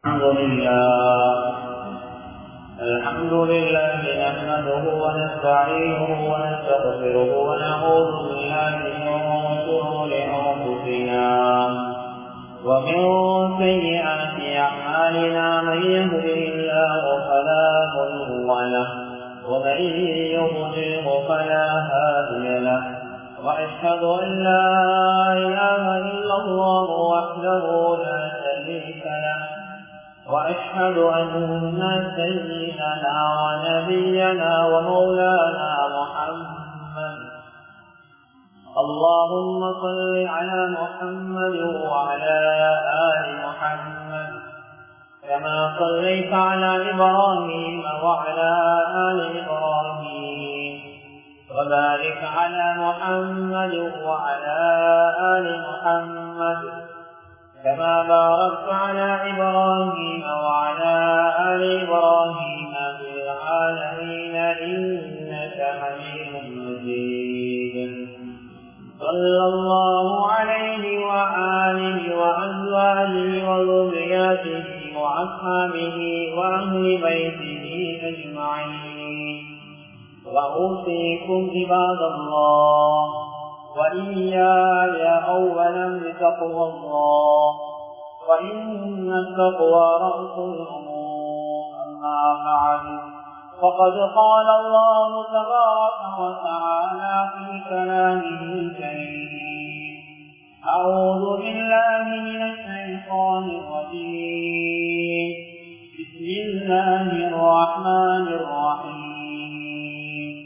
الحمد لله الحمد لله نحمده ونستعينه ونستغفره ونعوذ بالله من شرور انفسنا ومن سيئات اعمالنا من يهده الله فلا مضل له ومن يضلله فلا هادي له واشهد ان لا اله الا الله وحده لا شريك له واشهد ان سيدنا ونبينا ومولانا محمد اللهم صل على محمد وعلى ال محمد كما صليت على ابراهيم وعلى ال ابراهيم وبارك على محمد وعلى ال محمد كما باركت على إبراهيم وعلى آل إبراهيم في العالمين إنك حميد مجيد صلى الله عليه وآله وأزواجه وذرياته وأصحابه وأهل بيته أجمعين وأوصيكم عباد الله وإياي أولا بتقوى الله وإن التقوى رأس الأمور أما بعد فقد قال الله تبارك وتعالى في كلامه الكريم أعوذ بالله من الشيطان الرجيم بسم الله الرحمن الرحيم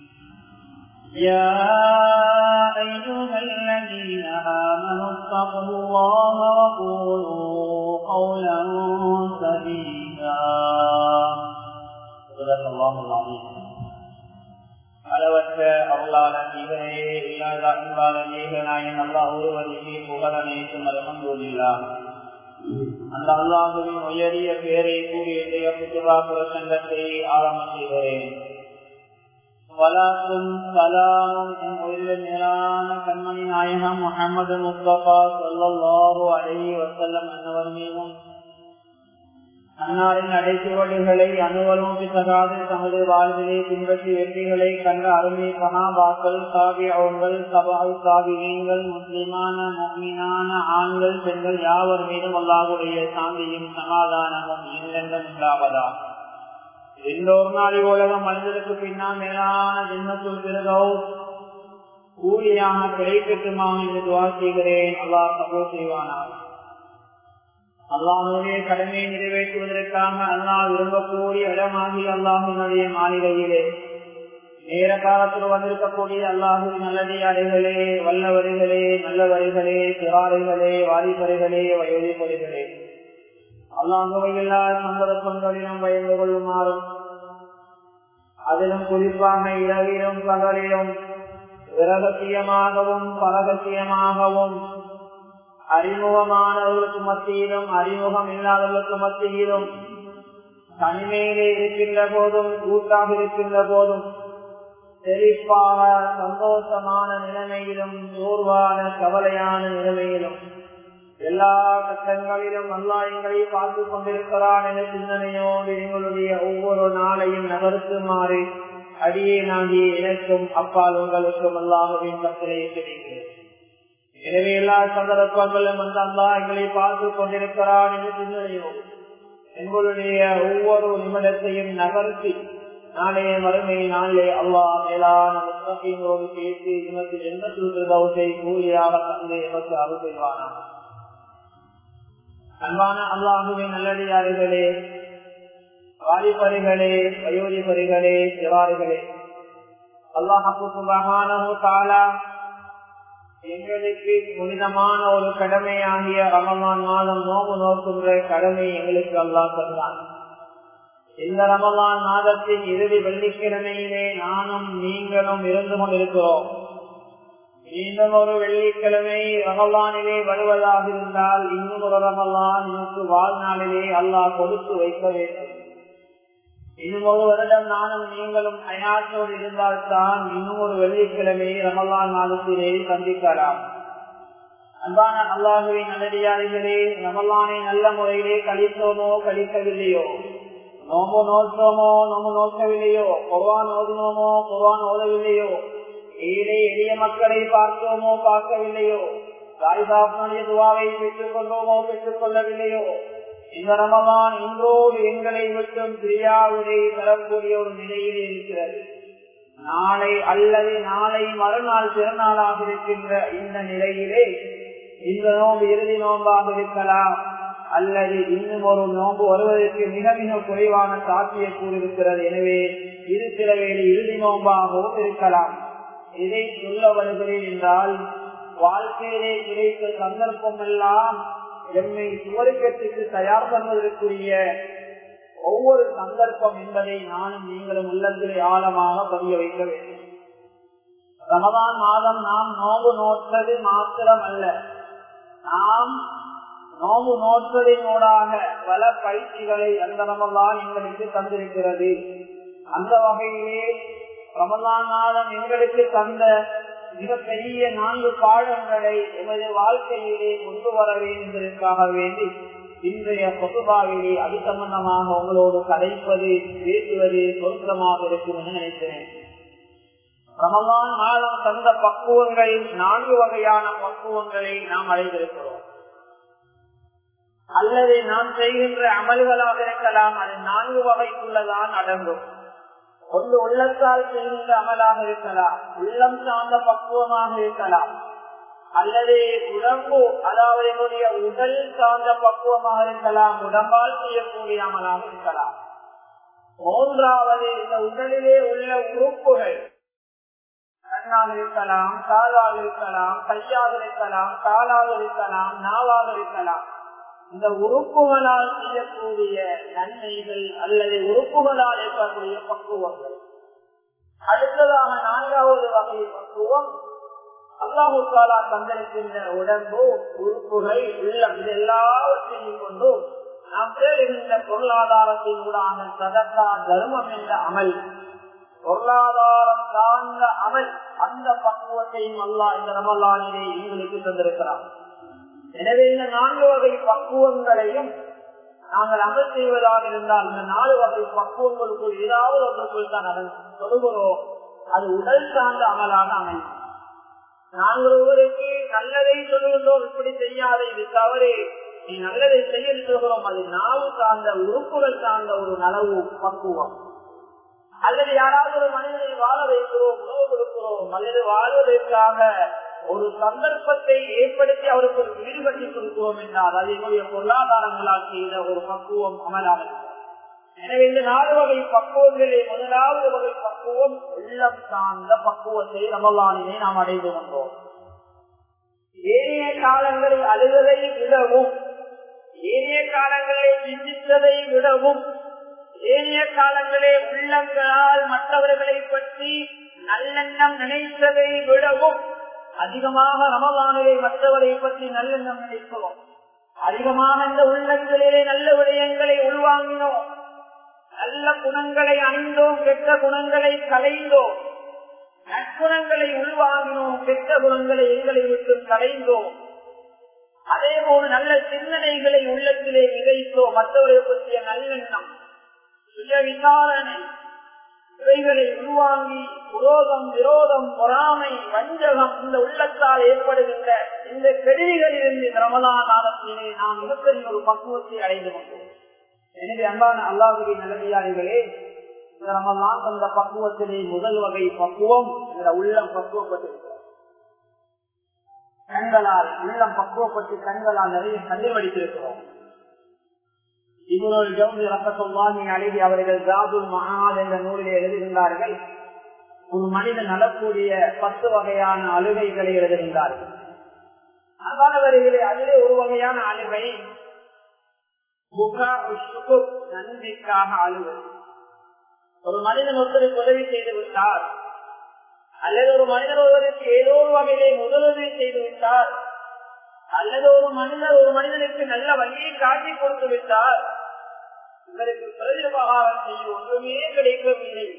يا أيها الذين آمنوا اتقوا الله وقولوا قولا سديدا صدق الله العظيم அளவற்ற அருளாளன் இவரே இல்லாத அன்பாளன் ஏகநாயன் அல்லா ஒருவருக்கு புகழனைக்கும் அலமதுல்லா அந்த அல்லாஹுவின் உயரிய பேரை கூறிய புத்துவா பிரசங்கத்தை ஆரம்பம் செய்கிறேன் வலாக்கும் சலாமும் உள்ள மேலான கண்மணி நாயகம் முகமது முஸ்தபா சொல்லல்லாஹு அலைஹி வசல்லம் என்னவர் மீதும் அன்னாரின் அடைச்சுவடுகளை அனுவலும் தகாது தமது வாழ்விலே பின்பற்றி வெற்றிகளை கண்ட அருமை சகாபாக்கள் சாபியங்கள் சபால் சாபியங்கள் முஸ்லிமான முக்மீனான ஆண்கள் பெண்கள் யாவர் மீதும் அல்லாஹுடைய சாந்தியும் சமாதானமும் என்றென்றும் உண்டாவதா எல்லோரு நாளை உலகம் மனிதனுக்கு பின்னால் மேலான ஜென்மத்துள் பிறகோ கூலியாக கிடைக்கட்டுமா என்று துவா செய்கிறேன் அல்லாஹ் சபோ செய்வானார் அல்லாஹுடைய கடமையை நிறைவேற்றுவதற்காக அல்லாஹ் விரும்பக்கூடிய இடமாகி அல்லாஹினுடைய மாளிகையிலே நேர காலத்தில் வந்திருக்கக்கூடிய அல்லாஹுவின் நல்லடியாடைகளே வல்லவரிகளே நல்லவரிகளே சிறாரிகளே வாலிபரிகளே வயோதிபரிகளே அல்லாஹுவை எல்லா சந்தர்ப்பங்களிலும் பயந்து கொள்ளுமாறும் அதிலும் குறிப்பாக இரவிலும் பகலிலும் விரகசியமாகவும் பரகசியமாகவும் அறிமுகமானவர்களுக்கு மத்தியிலும் அறிமுகம் இல்லாதவர்களுக்கு மத்தியிலும் தனிமையிலே இருக்கின்ற போதும் கூட்டாக இருக்கின்ற போதும் செழிப்பாக சந்தோஷமான நிலைமையிலும் சோர்வான கவலையான நிலைமையிலும் எல்லா கட்டங்களிலும் அல்லா எங்களை பார்த்து கொண்டிருக்கிறான் என சிந்தனையோடு எங்களுடைய ஒவ்வொரு நாளையும் நகர்த்துமாறு அடியே நாங்கி எனக்கும் அப்பால் உங்களுக்கும் அல்லாஹுவின் கட்டளையை கிடைக்கிறேன் எனவே எல்லா சந்தர்ப்பங்களும் அந்த அல்லா எங்களை பார்த்து கொண்டிருக்கிறான் என சிந்தனையோடு எங்களுடைய ஒவ்வொரு நிமிடத்தையும் நகர்த்தி நாளைய மறுமை நாளே அல்லா மேலான முத்தகையோடு பேசி எமக்கு ஜென்மத்தில் தௌசை கூலியாக தந்து எமக்கு அருள் செய்வானாக அன்பான அல்லாஹுவின் நல்லடியார்களே வாலிபரிகளே வயோதிபரிகளே சிவாரிகளே அல்லாஹு தாலா எங்களுக்கு புனிதமான ஒரு கடமையாகிய ரமலான் மாதம் நோம்பு நோக்குகிற கடமை எங்களுக்கு அல்லாஹ் தந்தான் இந்த ரமலான் மாதத்தின் இறுதி வெள்ளிக்கிழமையிலே நானும் நீங்களும் இருந்து கொண்டிருக்கிறோம் மீண்டும் ஒரு வெள்ளிக்கிழமை ரமலானிலே வருவதாக இருந்தால் இன்னும் ஒரு ரமலான் நமக்கு வாழ்நாளிலே அல்லாஹ் கொடுத்து வைக்க வேண்டும் இன்னும் ஒரு வருடம் நானும் நீங்களும் அயாத்தோடு இருந்தால்தான் இன்னும் ஒரு வெள்ளிக்கிழமை ரமலான் மாதத்திலே சந்திக்கலாம் அன்பான அல்லாஹுவை நல்லடியார்களே ரமலானை நல்ல முறையிலே கழித்தோமோ கழிக்கவில்லையோ நோம்பு நோற்றோமோ நோம்பு நோக்கவில்லையோ குர்வான் ஓதுனோமோ குர்வான் ஓதவில்லையோ ஏழை எளிய மக்களை பார்த்தோமோ பார்க்கவில்லையோ தாய்தாப்பனுடைய துவாவை பெற்றுக் கொண்டோமோ பெற்றுக் கொள்ளவில்லையோ இந்த ரமலான் இன்றோடு எங்களை விட்டும் பிரியாவிடை பெறக்கூடிய ஒரு நிலையில் இருக்கிறது நாளை அல்லது நாளை மறுநாள் திருநாளாக இருக்கின்ற இந்த நிலையிலே இந்த நோன்பு இறுதி நோன்பாக இருக்கலாம் அல்லது இன்னும் ஒரு நோன்பு வருவதற்கு மிக மிக குறைவான சாத்தியக்கூறு இருக்கிறது எனவே இருக்கிற வேலை இறுதி நோன்பாகவும் இருக்கலாம் இதை சொல்ல வருகிறேன் என்றால் வாழ்க்கையிலே கிடைத்த சந்தர்ப்பம் எல்லாம் எம்மை சுவருக்கத்துக்கு தயார் பண்ணுவதற்குரிய ஒவ்வொரு சந்தர்ப்பம் என்பதை நானும் நீங்களும் உள்ளத்திலே ஆழமாக பதிய வைக்க வேண்டும் ரமதான் மாதம் நாம் நோம்பு நோற்றது மாத்திரம் அல்ல நாம் நோம்பு நோற்றதினூடாக பல பயிற்சிகளை அந்த ரமதான் எங்களுக்கு தந்திருக்கிறது அந்த வகையிலே ரமதான் மாதம் எங்களுக்கு தந்த மிகப்பெரிய நான்கு பாடங்களை எமது வாழ்க்கையிலே கொண்டு வர வேண்டியதற்காக வேண்டி இன்றைய பொதுபாவிலே அது சம்பந்தமாக உங்களோடு கதைப்பது பேசுவது பொருத்தமாக இருக்கும் என நினைக்கிறேன் ரமலான் மாதம் தந்த பக்குவங்கள் நான்கு வகையான பக்குவங்களை நாம் அடைந்திருக்கிறோம் அல்லது நாம் செய்கின்ற அமல்களாக இருக்கலாம் அது நான்கு வகைக்குள்ளதான் அடங்கும் ஒன்று உள்ளத்தால் செய்கின்ற அமலாக இருக்கலாம் உள்ளம் சார்ந்த பக்குவமாக இருக்கலாம் அல்லது உடம்பு அதாவது என்னுடைய உடல் சார்ந்த பக்குவமாக இருக்கலாம் உடம்பால் செய்யக்கூடிய அமலாக இருக்கலாம் மூன்றாவது இந்த உடலிலே உள்ள உறுப்புகள் கண்ணாக இருக்கலாம் காலாக இருக்கலாம் கையாக இருக்கலாம் காலாக இருக்கலாம் நாவாக இருக்கலாம் இந்த உறுப்புகளால் செய்யக்கூடிய நன்மைகள் அல்லது உறுப்புகளால் ஏற்படக்கூடிய பக்குவங்கள் அடுத்ததாக நான்காவது வகை பக்குவம் அல்லாஹு தாலா தந்திருக்கின்ற உடம்பு உறுப்புகள் உள்ளம் இது எல்லாவற்றையும் கொண்டு நாம் தேடுகின்ற பொருளாதாரத்தின் ஊடான சதக்கா தர்மம் என்ற அமல் பொருளாதாரம் சார்ந்த அமல் அந்த பக்குவத்தையும் அல்லா இந்த ரமலானிலே எங்களுக்கு தந்திருக்கிறார் எனவே இந்த நான்கு வகை பக்குவங்களையும் நாங்கள் அமல் செய்வதாக இருந்தால் இந்த நாலு வகை பக்குவங்களுக்குள் ஏதாவது ஒன்றுக்குள் தான் சொல்கிறோம் அது உடல் சார்ந்த அமலாக அமையும் நாங்கள் ஒருவருக்கு நல்லதை சொல்லுகின்றோம் இப்படி செய்யாத இது தவறு நீ நல்லதை செய்ய சொல்கிறோம் அது நாவு சார்ந்த உறுப்புகள் சார்ந்த ஒரு நலவு பக்குவம் அல்லது யாராவது ஒரு மனிதனை வாழ வைக்கிறோம் உணவு கொடுக்கிறோம் அல்லது வாழ்வதற்காக ஒரு சந்தர்ப்பத்தை ஏற்படுத்தி அவருக்கு ஒரு வீடு கட்டி கொடுக்கிறோம் என்றால் அது என்னுடைய பொருளாதாரங்களால் செய்த ஒரு பக்குவம் அமலாக எனவே இந்த நாலு வகை பக்குவங்களே முதலாவது வகை பக்குவம் உள்ளம் சார்ந்த பக்குவத்தை ரமலானிலே நாம் அடைந்து கொண்டோம் ஏனைய காலங்களில் அழுவதை விடவும் ஏனைய காலங்களில் சிந்தித்ததை விடவும் ஏனைய காலங்களே உள்ளங்களால் மற்றவர்களை பற்றி நல்லெண்ணம் நினைத்ததை விடவும் அதிகமாக ரமலானிலே மற்றவரை பற்றி நல்லெண்ணம் நினைக்கிறோம் அதிகமாக இந்த உள்ளங்களிலே நல்ல விடயங்களை உள்வாங்கினோம் நல்ல குணங்களை அணிந்தோம் கெட்ட குணங்களை கலைந்தோம் நற்குணங்களை உள்வாங்கினோம் கெட்ட குணங்களை எங்களை விட்டு கலைந்தோம் அதே போல நல்ல சிந்தனைகளை உள்ளத்திலே விதைத்தோம் மற்றவரை பற்றிய நல்லெண்ணம் சுய விசாரணை இவைகளை உருவாங்கி குரோதம் விரோதம் பொறாமை வஞ்சகம் இந்த உள்ளத்தால் ஏற்படுகின்ற இந்த கெடுதிகளிலிருந்து ரமலான் காலத்திலே நாம் மிகப்பெரிய ஒரு பக்குவத்தை அடைந்து கொண்டோம் எனவே அன்பான அல்லாவுடைய நிலைமையாளிகளே இந்த ரமலான் தந்த பக்குவத்திலே முதல் வகை பக்குவம் இந்த உள்ளம் பக்குவப்பட்டிருக்கிறது கண்களால் உள்ளம் பக்குவப்பட்டு கண்களால் நிறைய கண்ணீர் வடித்திருக்கிறோம் இவரோடு ஜவுதி ரத்தத்துவாமி அழகி அவர்கள் ஜாதுல் மகாத் என்ற நூலிலே எழுதுகின்றார்கள் ஒரு மனிதன் நடக்கூடிய பத்து வகையான அழுகைகளை எழுதுகின்றார்கள் அன்பானவர்களே அதிலே ஒரு வகையான அழுகை நன்றிக்காக அழுவது ஒரு மனிதன் ஒருத்தருக்கு உதவி செய்து விட்டார் அல்லது ஒரு மனிதன் ஒருவருக்கு ஏதோ ஒரு வகையிலே முதலுதவி செய்து விட்டார் அல்லது ஒரு மனிதர் ஒரு மனிதனுக்கு நல்ல வழியை காட்டி கொடுத்து விட்டார் இவருக்கு பிரதிபகாரம் செய்ய ஒன்றுமே கிடைக்கவில்லை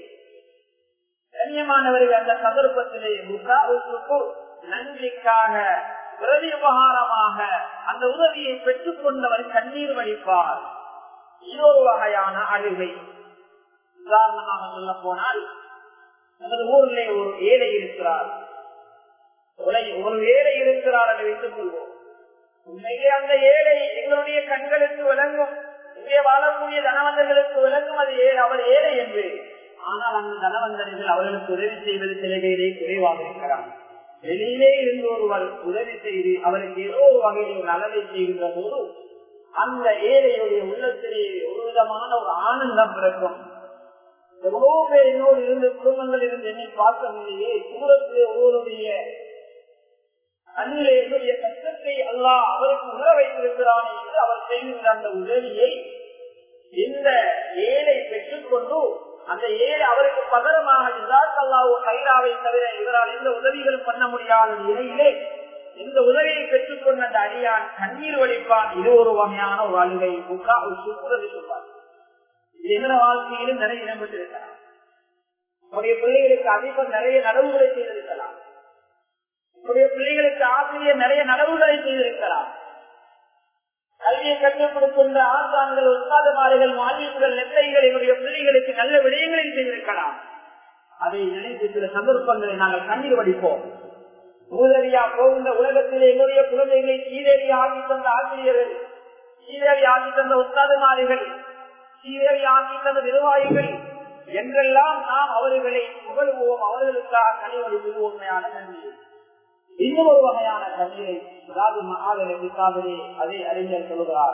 கண்ணியமானவர்கள் அந்த சந்தர்ப்பத்திலே முகாவுக்கு நன்றிக்காக பிரதி உபகாரமாக அந்த உதவியை பெற்றுக் கொண்டவர் கண்ணீர் வடிப்பார் இது ஒரு வகையான அழுகை உதாரணமாக சொல்ல போனால் நமது ஊரிலே ஒரு ஏழை இருக்கிறார் ஒரு ஏழை இருக்கிறார் என்று வைத்துக் கொள்வோம் உண்மையிலே அந்த ஏழை எங்களுடைய கண்களுக்கு விளங்கும் இங்கே வாழக்கூடிய தனவந்தர்களுக்கு விளங்கும் அது அவர் ஏழை என்று ஆனால் அந்த தனவந்தர்கள் அவர்களுக்கு உதவி செய்வது சிலகையிலே குறைவாக இருக்கிறார் வெளியிலே இருந்து ஒருவர் உதவி செய்து அவருக்கு ஏதோ ஒரு வகையில் ஒரு நலவை செய்கின்ற போது அந்த ஏழையுடைய உள்ளத்திலே ஒரு விதமான ஒரு ஆனந்தம் பிறக்கும் எவ்வளவு பேர் என்னோடு இருந்து குடும்பங்கள் இருந்து என்னை பார்க்கவில்லையே தூரத்திலே ஒருவருடைய அன்னிலே என்னுடைய கஷ்டத்தை அல்லாஹ் அவருக்கு உணர வைத்திருக்கிறானே என்று அவர் செய்கின்ற அந்த உதவியை இந்த ஏழை பெற்றுக்கொண்டு அந்த ஏழை அவருக்கு பகரமாக இல்லாதல்லாவோ கைராவை தவிர இவரால் எந்த உதவிகளும் பண்ண முடியாத நிலையிலே இந்த உதவியை பெற்றுக்கொண்ட அந்த அடியான் கண்ணீர் வடிப்பான் இது ஒரு வகையான ஒரு அழுகை புக்கா ஒரு சுக்குறது சொல்வார் இது எந்த வாழ்க்கையிலும் நிறைய இடம்பெற்றிருக்கலாம் நம்முடைய பிள்ளைகளுக்கு அதிகம் நிறைய நடவுகளை செய்திருக்கலாம் நம்முடைய பிள்ளைகளுக்கு ஆசிரியர் நிறைய நடவுகளை செய்திருக்கலாம் கல்வியை கற்றுக் கொடுக்கின்ற ஆசான்கள் உற்சாகமாரிகள் மாநிலங்கள் நெத்தைகள் எங்களுடைய பிள்ளைகளுக்கு நல்ல விடயங்களை செய்திருக்கலாம் அதை நினைத்து சில சந்தர்ப்பங்களை நாங்கள் கண்ணீர் வடிப்போம் ஊதறியா போகின்ற உலகத்தில் எங்களுடைய குழந்தைகளை சீரேறி ஆக்கி தந்த ஆசிரியர்கள் சீரேறி ஆக்கி தந்த உற்சாகமாரிகள் சீரேறி ஆக்கி தந்த நிர்வாகிகள் என்றெல்லாம் நாம் அவர்களை புகழ்வோம் அவர்களுக்காக கனிவடிப்பது உண்மையான நன்றி இன்னும் ஒரு வகையான கண்ணீரை அதாவது மகாதன பிசாதரே அதை அறிஞர் சொல்கிறார்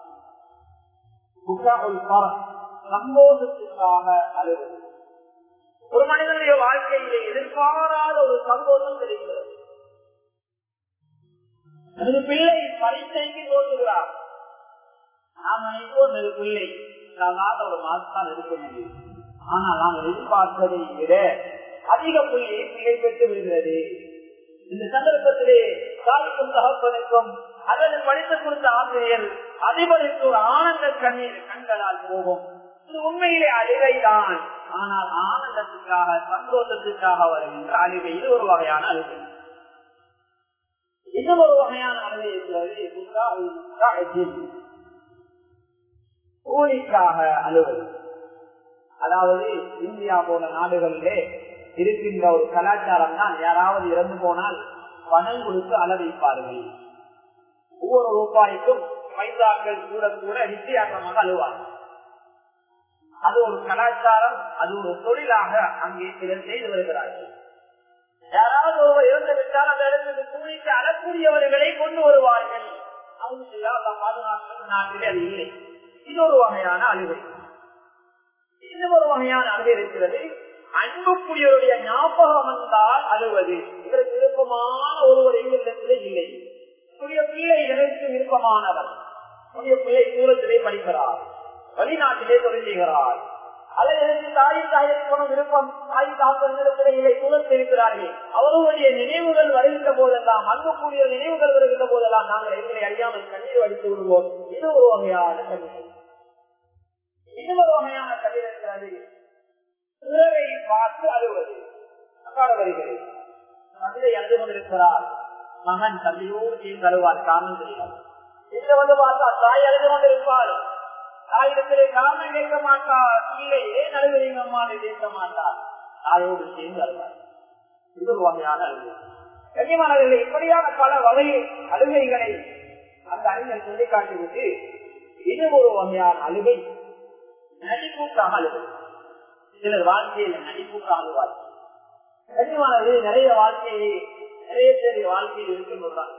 சந்தோஷத்திற்காக அழுவது ஒரு மனிதனுடைய வாழ்க்கையிலே எதிர்பாராத ஒரு சந்தோஷம் கிடைக்கிறது எனது பிள்ளை பரீட்சைக்கு தோன்றுகிறார் நாம் நினைப்போம் எனது பிள்ளை சாதாரண ஒரு மாதத்தான் இருக்க முடியும் ஆனால் நாம் எதிர்பார்ப்பதை விட அதிக புள்ளியை பிள்ளை பெற்று விடுகிறது இந்த சந்தர்ப்பத்திலே தாய்க்கும் தகப்பனுக்கும் அதனை படித்துக் கொடுத்த ஆசிரியர் அதிபருக்கு ஒரு ஆனந்த கண்ணீர் கண்களால் போகும் இது உண்மையிலே அழுகைதான் ஆனால் ஆனந்தத்துக்காக சந்தோஷத்துக்காக வருகின்ற அழுகை இது ஒரு வகையான அழுகை இன்னும் ஒரு வகையான அழுகை இருக்கிறது கூலிக்காக அழுவது அதாவது இந்தியா போன்ற நாடுகளிலே இருக்கின்ற ஒரு கலாச்சாரம் தான் யாராவது இறந்து போனால் பணம் கொடுத்து அளவைப்பார்கள் ஒவ்வொரு ரூபாய்க்கும் பைசாக்கள் கூட கூட நிச்சயமாக அழுவார் அது ஒரு கலாச்சாரம் அது ஒரு தொழிலாக அங்கே சிலர் செய்து வருகிறார்கள் யாராவது ஒருவர் இறந்து விட்டால் அந்த இடத்துக்கு கூலிக்கு அழக்கூடியவர்களை கொண்டு வருவார்கள் அவங்க பாதுகாப்பு நாட்டிலே அது இல்லை இது ஒரு வகையான அழுகை இன்னும் ஒரு வகையான அழுகை இருக்கிறது அன்புக்குரியவருடைய ஞாபகம் வந்தால் அழுவது இதற்கு விருப்பமான ஒருவர் எங்களிடத்திலே இல்லை புதிய பிள்ளை எனக்கு விருப்பமானவர் புதிய பிள்ளை தூரத்திலே படிக்கிறார் வெளிநாட்டிலே தொழில் செய்கிறார் அல்லது எனக்கு தாயின் தாயிற்கான விருப்பம் தாய் தாப்பனிடத்திலே இல்லை தூரத்தில் இருக்கிறார்கள் அவர்களுடைய நினைவுகள் வருகின்ற போதெல்லாம் அன்புக்குரிய நினைவுகள் வருகின்ற போதெல்லாம் நாங்கள் எங்களை அறியாமல் கண்ணீர் வடித்து விடுவோம் இது ஒரு வகையான கண்ணீர் இன்னொரு வகையான கண்ணீர் இருக்கிறது பிறரை பார்த்து அழுவது அப்பாட வருகிறது தந்தை அழுது கொண்டிருக்கிறார் மகன் தந்தையோடு சேர்ந்து அழுவார் காரணம் தெரியாது இங்க வந்து பார்த்தா தாய் அழுது கொண்டிருப்பார் தாயிடத்திலே காரணம் கேட்க மாட்டார் இல்லை ஏன் அழுகிறீங்க அம்மா கேட்க மாட்டார் தாயோடு சேர்ந்து அழுவார் இது ஒரு வகையான அழுகை கண்ணியமானவர்கள் இப்படியான பல வகை அழுகைகளை அந்த அறிஞர் சொல்லி காட்டிவிட்டு இது ஒரு வகையான அழுகை நடிப்புக்காக அழுகை சிலர் வாழ்க்கையில நடிப்புக்கு ஆகுவார் கனிவானது நிறைய வாழ்க்கையை நிறைய பேர் வாழ்க்கையில் இருக்கின்றதான்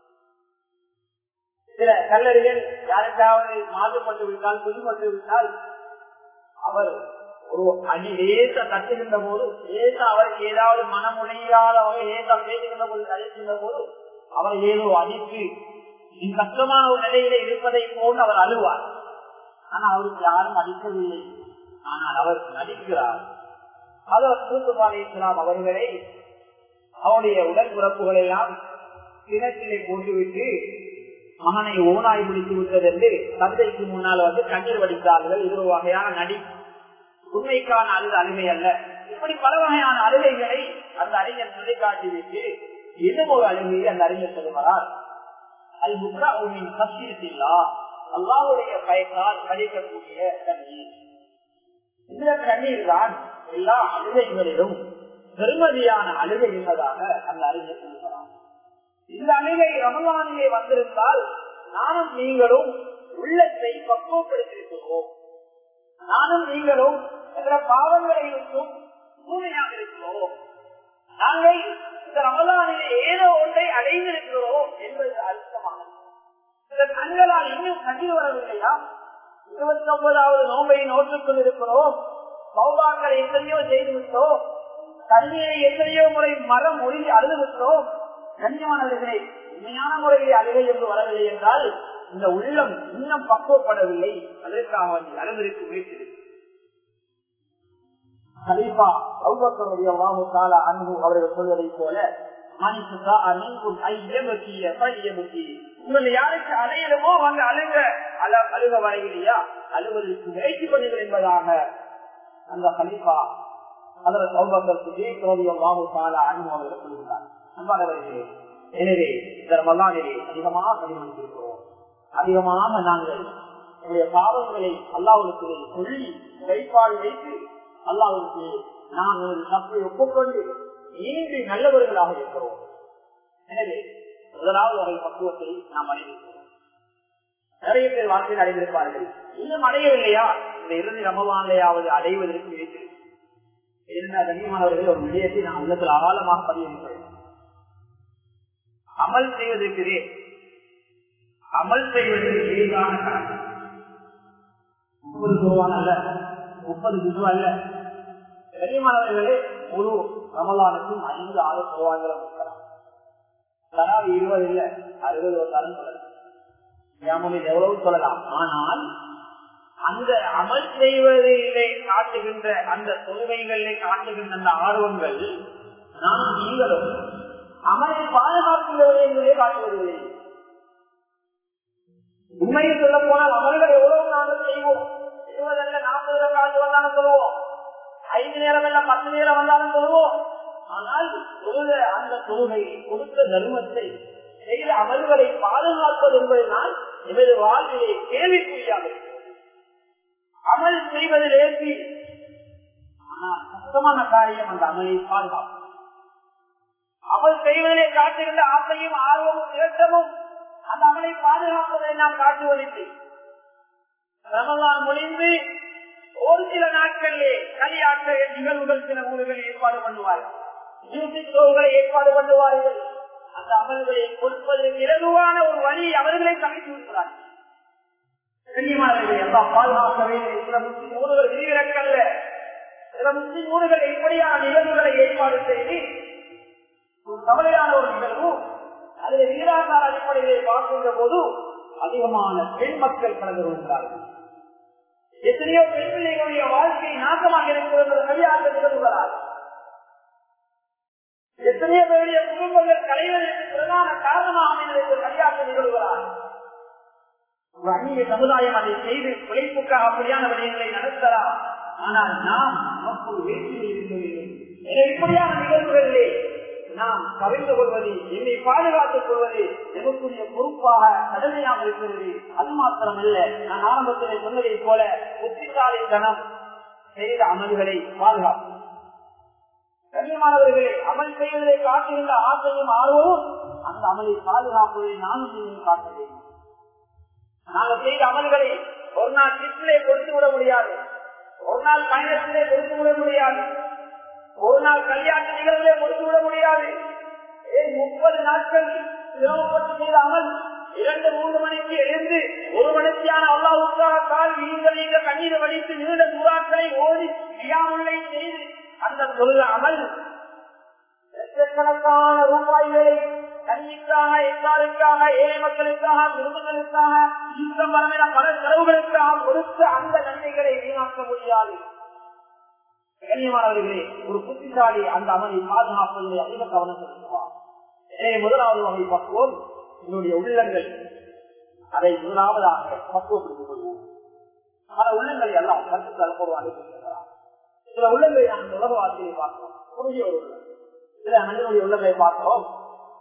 சில கல்லறிகள் யாருக்காவது மாற்றப்பட்டு விட்டால் புதுப்பட்டு விட்டால் அவர் ஒரு அடி லேச தட்டுகின்ற போது லேச அவருக்கு ஏதாவது மனமுடையாத வகை லேசா பேசுகின்ற போது கழிக்கின்ற போது அவர் ஏதோ அடித்து கஷ்டமான ஒரு நிலையில இருப்பதை போன்று அவர் அழுவார் ஆனா அவருக்கு யாரும் அடிக்கவில்லை ஆனால் அவர் நடிக்கிறார் அவர் தூத்துப்பாலை இஸ்லாம் அவர்களை அவருடைய உடற்பிறப்புகள் எல்லாம் கிணற்றிலே போட்டுவிட்டு மகனை ஓனாய் பிடித்து விட்டது என்று தந்தைக்கு முன்னால் வந்து கண்ணீர் வடித்தார்கள் இது ஒரு வகையான நடி உண்மைக்கான அழுது அழுகை அல்ல இப்படி பல வகையான அழுகைகளை அந்த அறிஞர் சொல்லி காட்டிவிட்டு இன்னும் ஒரு அழுகையை அந்த அறிஞர் சொல்லுவார் அது முக்ரா உமின் கசியத்தில்லா அல்லாவுடைய பயத்தால் கழிக்கக்கூடிய தண்ணீர் இந்த கண்ணீர் தான் எல்லா அழுகைகளிலும் பெருமதியான அழுகை என்பதாக அந்த அறிஞர் சொல்லுகிறார் இந்த அழுகை ரமலானிலே வந்திருந்தால் நானும் நீங்களும் உள்ளத்தை பக்குவப்படுத்திருக்கிறோம் நானும் நீங்களும் என்ற பாவங்களை இருந்தும் தூய்மையாக இருக்கிறோம் நாங்கள் இந்த ரமலானிலே ஏதோ ஒன்றை அடைந்திருக்கிறோம் என்பது அர்த்தமானது இந்த கண்களால் இன்னும் கண்ணீர் வரவில்லையா இருபத்தி ஒன்பதாவது நோம்பை நோட்டுக் கொண்டிருக்கிறோம் சௌபாக்களை எத்தனையோ செய்து விட்டோம் தண்ணீரை எத்தனையோ முறை மரம் ஒழுங்கி அழுது விட்டோம் கண்ணியமானவர்களே உண்மையான முறையில் அழுகை என்று வரவில்லை என்றால் இந்த உள்ளம் இன்னும் பக்குவப்படவில்லை அதற்காக வேண்டி அழுவதற்கு முயற்சி கலீஃபா அவுபக்கருடைய வாமுக்கால அன்பு அவர்கள் சொல்வதை போல மனிதா அன்பும் ஐயமுக்கிய பையமுக்கி உங்களை யாருக்கு அலையலுமோ வந்து அழுக அல அழுக வரையிலையா அழுவதற்கு முயற்சி பண்ணுங்கள் என்பதாக அந்த கலீஃபா அதில் சௌபக்கர் சுஜீக்ரோதிய வாமுக்கால அன்பு அவர்கள் சொல்கிறார் அன்பானவர்களே எனவே இந்த ரமலானிலே அதிகமாக கடிமணித்திருக்கிறோம் அதிகமாக நாங்கள் நம்முடைய பாவங்களை அல்லாவுக்கு சொல்லி கைப்பாடு வைத்து அல்லாவுக்கு நாம் ஒரு தப்பை ஒப்புக்கொண்டு நீண்டி நல்லவர்களாக இருக்கிறோம் எனவே முதலாவது வகை பக்குவத்தை நாம் அடைந்திருக்கிறோம் நிறைய பேர் வாழ்க்கையில் அடைந்திருப்பார்கள் இன்னும் அடையவில்லையா இந்த இறுதி ரமவானிலையாவது அடைவதற்கு இருக்கிறது என்ன கண்ணியமானவர்கள் ஒரு விடயத்தை நான் உள்ளத்தில் ஆழமாக பதிவு அமல் செய்வதற்கு அமல் செய்வது எளிதான கணக்கு முப்பது குருவான் அல்ல முப்பது குரு அல்ல கனிமானவர்களே முழு ரமலானுக்கும் ஐந்து ஆறு குருவான்களை கொடுக்கலாம் தராவி இருபது இல்ல அறுபது வந்தாலும் சொல்லலாம் ஏமொழியில் எவ்வளவு சொல்லலாம் ஆனால் அந்த அமல் செய்வதிலே காட்டுகின்ற அந்த தொழுகைகளிலே காட்டுகின்ற அந்த ஆர்வங்கள் நாம் நீங்களும் அமலை பாதுகாக்கின்றவர்கள் என்பதை காட்டுவதில்லை உண்மையில் சொல்ல போனால் அமல்கள் எவ்வளவு நாங்கள் செய்வோம் இருபதல்ல நாற்பது காலத்து வந்தாலும் சொல்லுவோம் ஐந்து நேரம் எல்லாம் பத்து நேரம் வந்தாலும் சொல்லுவோம் ஆனால் தொழுத அந்த தொழுகை கொடுத்த தர்மத்தை செய்த அமல்களை பாதுகாப்பது என்பதுதான் எமது வாழ்விலே கேள்விக்குறியாக அமல் செய்வதில் ஏற்றி ஆனால் சுத்தமான காரியம் அந்த அமலை பாதுகாப்பு அமல் செய்வதிலே காட்டுகின்ற ஆசையும் ஆர்வமும் ஏற்றமும் அந்த அமலை பாதுகாப்பதை நாம் காட்டுவதில்லை ரமலான் முடிந்து ஒரு சில நாட்களிலே களியாட்ட நிகழ்வுகள் சில ஊர்களில் ஏற்பாடு பண்ணுவார்கள் ஷோகளை ஏற்பாடு பண்ணுவார்கள் அந்த அமல்களை கொடுப்பதற்கு இலகுவான ஒரு வழி அவர்களை சமைத்து விடுகிறார்கள் கண்ணியமானவர்களை எல்லாம் பாதுகாக்க வேண்டும் சில முஸ்லிம் ஊர்கள் விதிவிலக்கல்ல சில முஸ்லிம் ஊர்கள் எப்படியான நிகழ்வுகளை ஏற்பாடு செய்து ஒரு கவலையான ஒரு நிகழ்வு அதில் வீராசார அடிப்படையிலே பார்க்கின்ற போது அதிகமான பெண் மக்கள் கலந்து கொள்கிறார்கள் எத்தனையோ பெண் பிள்ளைகளுடைய வாழ்க்கை நாசமாக இருக்கிறது சரியாக நிகழ்வுகளால் எத்தனையோ பேருடைய குடும்பங்கள் கலைவதற்கு பிரதான காரணமாக அமைந்தது சரியாக நிகழ்வுகளால் ஒரு அந்நிய சமுதாயம் அதை செய்து பிழைப்புக்காக அப்படியான விடயங்களை நடத்தலாம் ஆனால் நாம் நமக்கு ஒரு வேற்றுமை இருக்கவில்லை இப்படியான நிகழ்வுகளிலே நாம் கவிழ்ந்து கொள்வது என்னை பாதுகாத்துக் கொள்வது எனக்குரிய பொறுப்பாக கடமையாக இருக்கிறது அது மாத்திரமல்ல நான் ஆரம்பத்தில் சொன்னதை போல புத்திசாலித்தனம் செய்த அமல்களை பாதுகாக்கும் கண்ணியமானவர்களை அமல் செய்வதை காட்டுகின்ற ஆசையும் ஆர்வமும் அந்த அமலை பாதுகாப்பதை நானும் நீங்கள் காட்ட வேண்டும் நாங்கள் செய்த அமல்களை ஒரு நாள் கிட்டிலே கொடுத்து விட முடியாது ஒரு நாள் பயணத்திலே கொடுத்து விட முடியாது ஒரு நாள் கல்யாண நிகழ்வுகளே கொடுத்து விட முடியாது முப்பது நாட்கள் சிரமப்பட்டு செய்த அமல் இரண்டு மூன்று மணிக்கு எழுந்து ஒரு மணிக்கான அல்லாவுக்காக கால் நீங்க நீங்க கண்ணீரை வடித்து நீண்ட தூராக்களை ஓடி செய்யாமலை செய்து அந்த தொழில் அமல் லட்சக்கணக்கான ரூபாய்களை கல்விக்காக எல்லாருக்காக ஏழை மக்களுக்காக குடும்பங்களுக்காக இந்த மரமென பல செலவுகளுக்காக கொடுத்த அந்த நன்மைகளை வீணாக்க முடியாது கண்ணியமானவர்களே ஒரு புத்திசாலி அந்த அமலை பாதுகாப்பதில் அதிக கவனம் செலுத்துவார் எனவே முதலாவது வகை பக்குவம் என்னுடைய உள்ளங்கள் அதை முதலாவதாக பக்குவப்படுத்திக் கொள்வோம் பல உள்ளங்களை எல்லாம் கற்று தரப்படுவாங்க சில உள்ளங்களை நாம் உலக வாழ்க்கையை பார்க்கிறோம் குறுகிய ஒரு உள்ளம் சில மனிதனுடைய உள்ளங்களை பார்க்கிறோம்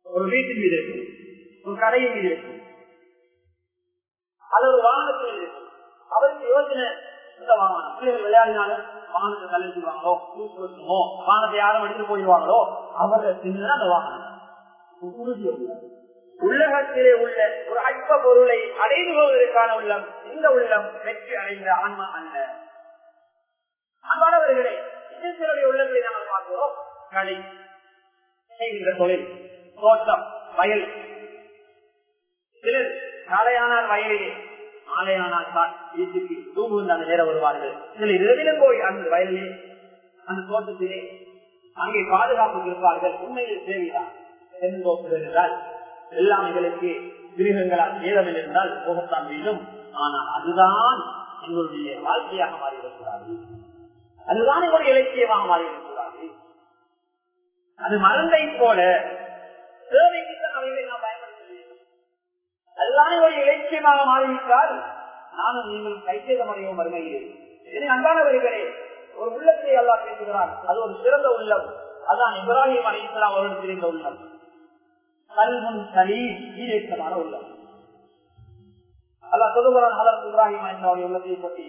ஒரு வீட்டின் மீது இருக்கும் ஒரு கடையின் மீது இருக்கும் அது ஒரு வாகனத்தில் இருக்கும் அவருக்கு யோசனை இந்த வாகனம் பிள்ளைகள் விளையாடினாலும் வாகனத்தை தள்ளிடுவாங்களோ தூக்கி வச்சுமோ வாகனத்தை யாரும் எடுத்து போயிடுவாங்களோ அவரை சின்ன அந்த வாகனம் உறுதி உள்ளது உள்ளகத்திலே உள்ள ஒரு அற்ப பொருளை அடைந்து போவதற்கான உள்ளம் இந்த உள்ளம் வெற்றி அடைந்த ஆன்மா அல்ல அன்பானவர்களே இன்னும் சிலருடைய உள்ளங்களை நாங்கள் பார்க்கிறோம் கடை செய்கின்ற தொழில் தோட்டம் வயல் சிலர் காலையானால் வயலிலே மாலையானால் தான் வீட்டுக்கு தூங்குகின்ற அந்த நேரம் வருவார்கள் சிலர் இரவிலும் போய் அந்த வயலிலே அந்த தோட்டத்திலே அங்கே பாதுகாப்பு இருப்பார்கள் உண்மையில் தேவைதான் என்றால் எல்லாம் எங்களுக்கு மிருகங்களால் சேதமில் இருந்தால் போகத்தான் வேண்டும் ஆனால் அதுதான் எங்களுடைய வாழ்க்கையாக மாறிவிடக்கூடாது அதுதான் எங்களுடைய இலக்கியமாக மாறிவிடக்கூடாது அது மருந்தை போல தேவைக்குத்தான் அவைகளை நாம் பயன்படுத்த வேண்டும் அதுதான் எங்களுடைய இலக்கியமாக மாறிவிட்டால் நானும் நீங்களும் கைச்சேதம் அடையும் மறுமையிலே இதனை அன்பானவர்களே ஒரு உள்ளத்தை அல்லா பேசுகிறார் அது ஒரு சிறந்த உள்ளம் அதான் இப்ராஹிம் அலிஸ்லாம் அவர்கள் தெரிந்த உள்ளம் கல்வன் சரி ஈரேற்றமான உள்ளம் அல்லா சொல்லுகிறான் ஹலர் இப்ராஹிம் அலிஸ்லாவுடைய உள்ளத்தை பற்றி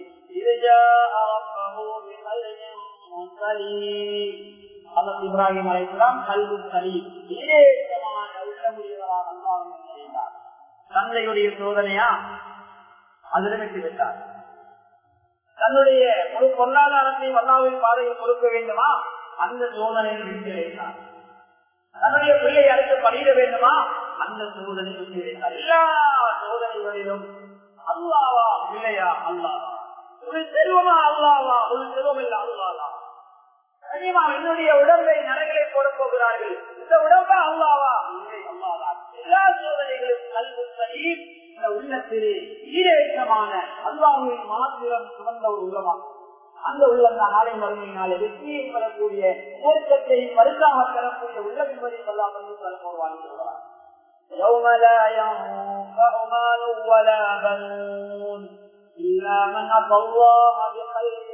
இப்ராஹிம் அலிஸ்லாம் கல்வு சரி ஈரேற்றமான உள்ளமுடையவராக அல்லாஹ் செய்தார் தந்தையுடைய சோதனையா அதில் வெற்றி பெற்றார் தன்னுடைய ஒரு பொருளாதாரத்தை வல்லாவின் பாதையில் கொடுக்க வேண்டுமா அந்த சோதனையில் வெற்றி வைத்தார் தன்னுடைய பிள்ளை அடுத்து பணியிட வேண்டுமா அந்த சோதனை வெற்றி வைத்தார் எல்லா சோதனைகளிலும் அல்லாவா பிள்ளையா அல்லாவா ஒரு செல்வமா அல்லாவா ஒரு செல்வம் இல்ல அல்லாவா கனிமா என்னுடைய உடம்பை நரகளை போட போகிறார்கள் இந்த உடம்பா அல்லாவா இல்லை அல்லாவா எல்லா சோதனைகளும் கல்வி சரி இந்த உள்ளத்திலே ஈரேற்றமான அல்லாவின் மாத்திரம் சுமந்த ஒரு உள்ளமாகும் அந்த உள்ளம் தான் நாளை மறுமையினாலே வெற்றியை பெறக்கூடிய மூர்க்கத்தை மருந்தாக பெறக்கூடிய உள்ளம் என்பதை சொல்லாமல் சொல்லுவாங்க சொல்றார் يوم لا ينفع مال ولا بنون إلا من أتى الله بخير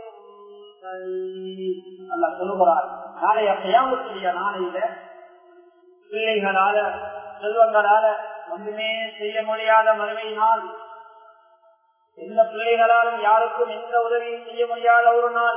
அல்ல சொல்லுகிறார் நாளைய கையாமத்துடைய நாளையில பிள்ளைகளால செல்வங்களால ஒன்றுமே செய்ய முடியாத மறுமையினால் எந்த பிள்ளைகளாலும் யாருக்கும் எந்த உதவியும் செய்ய முடியாத ஒரு நாள்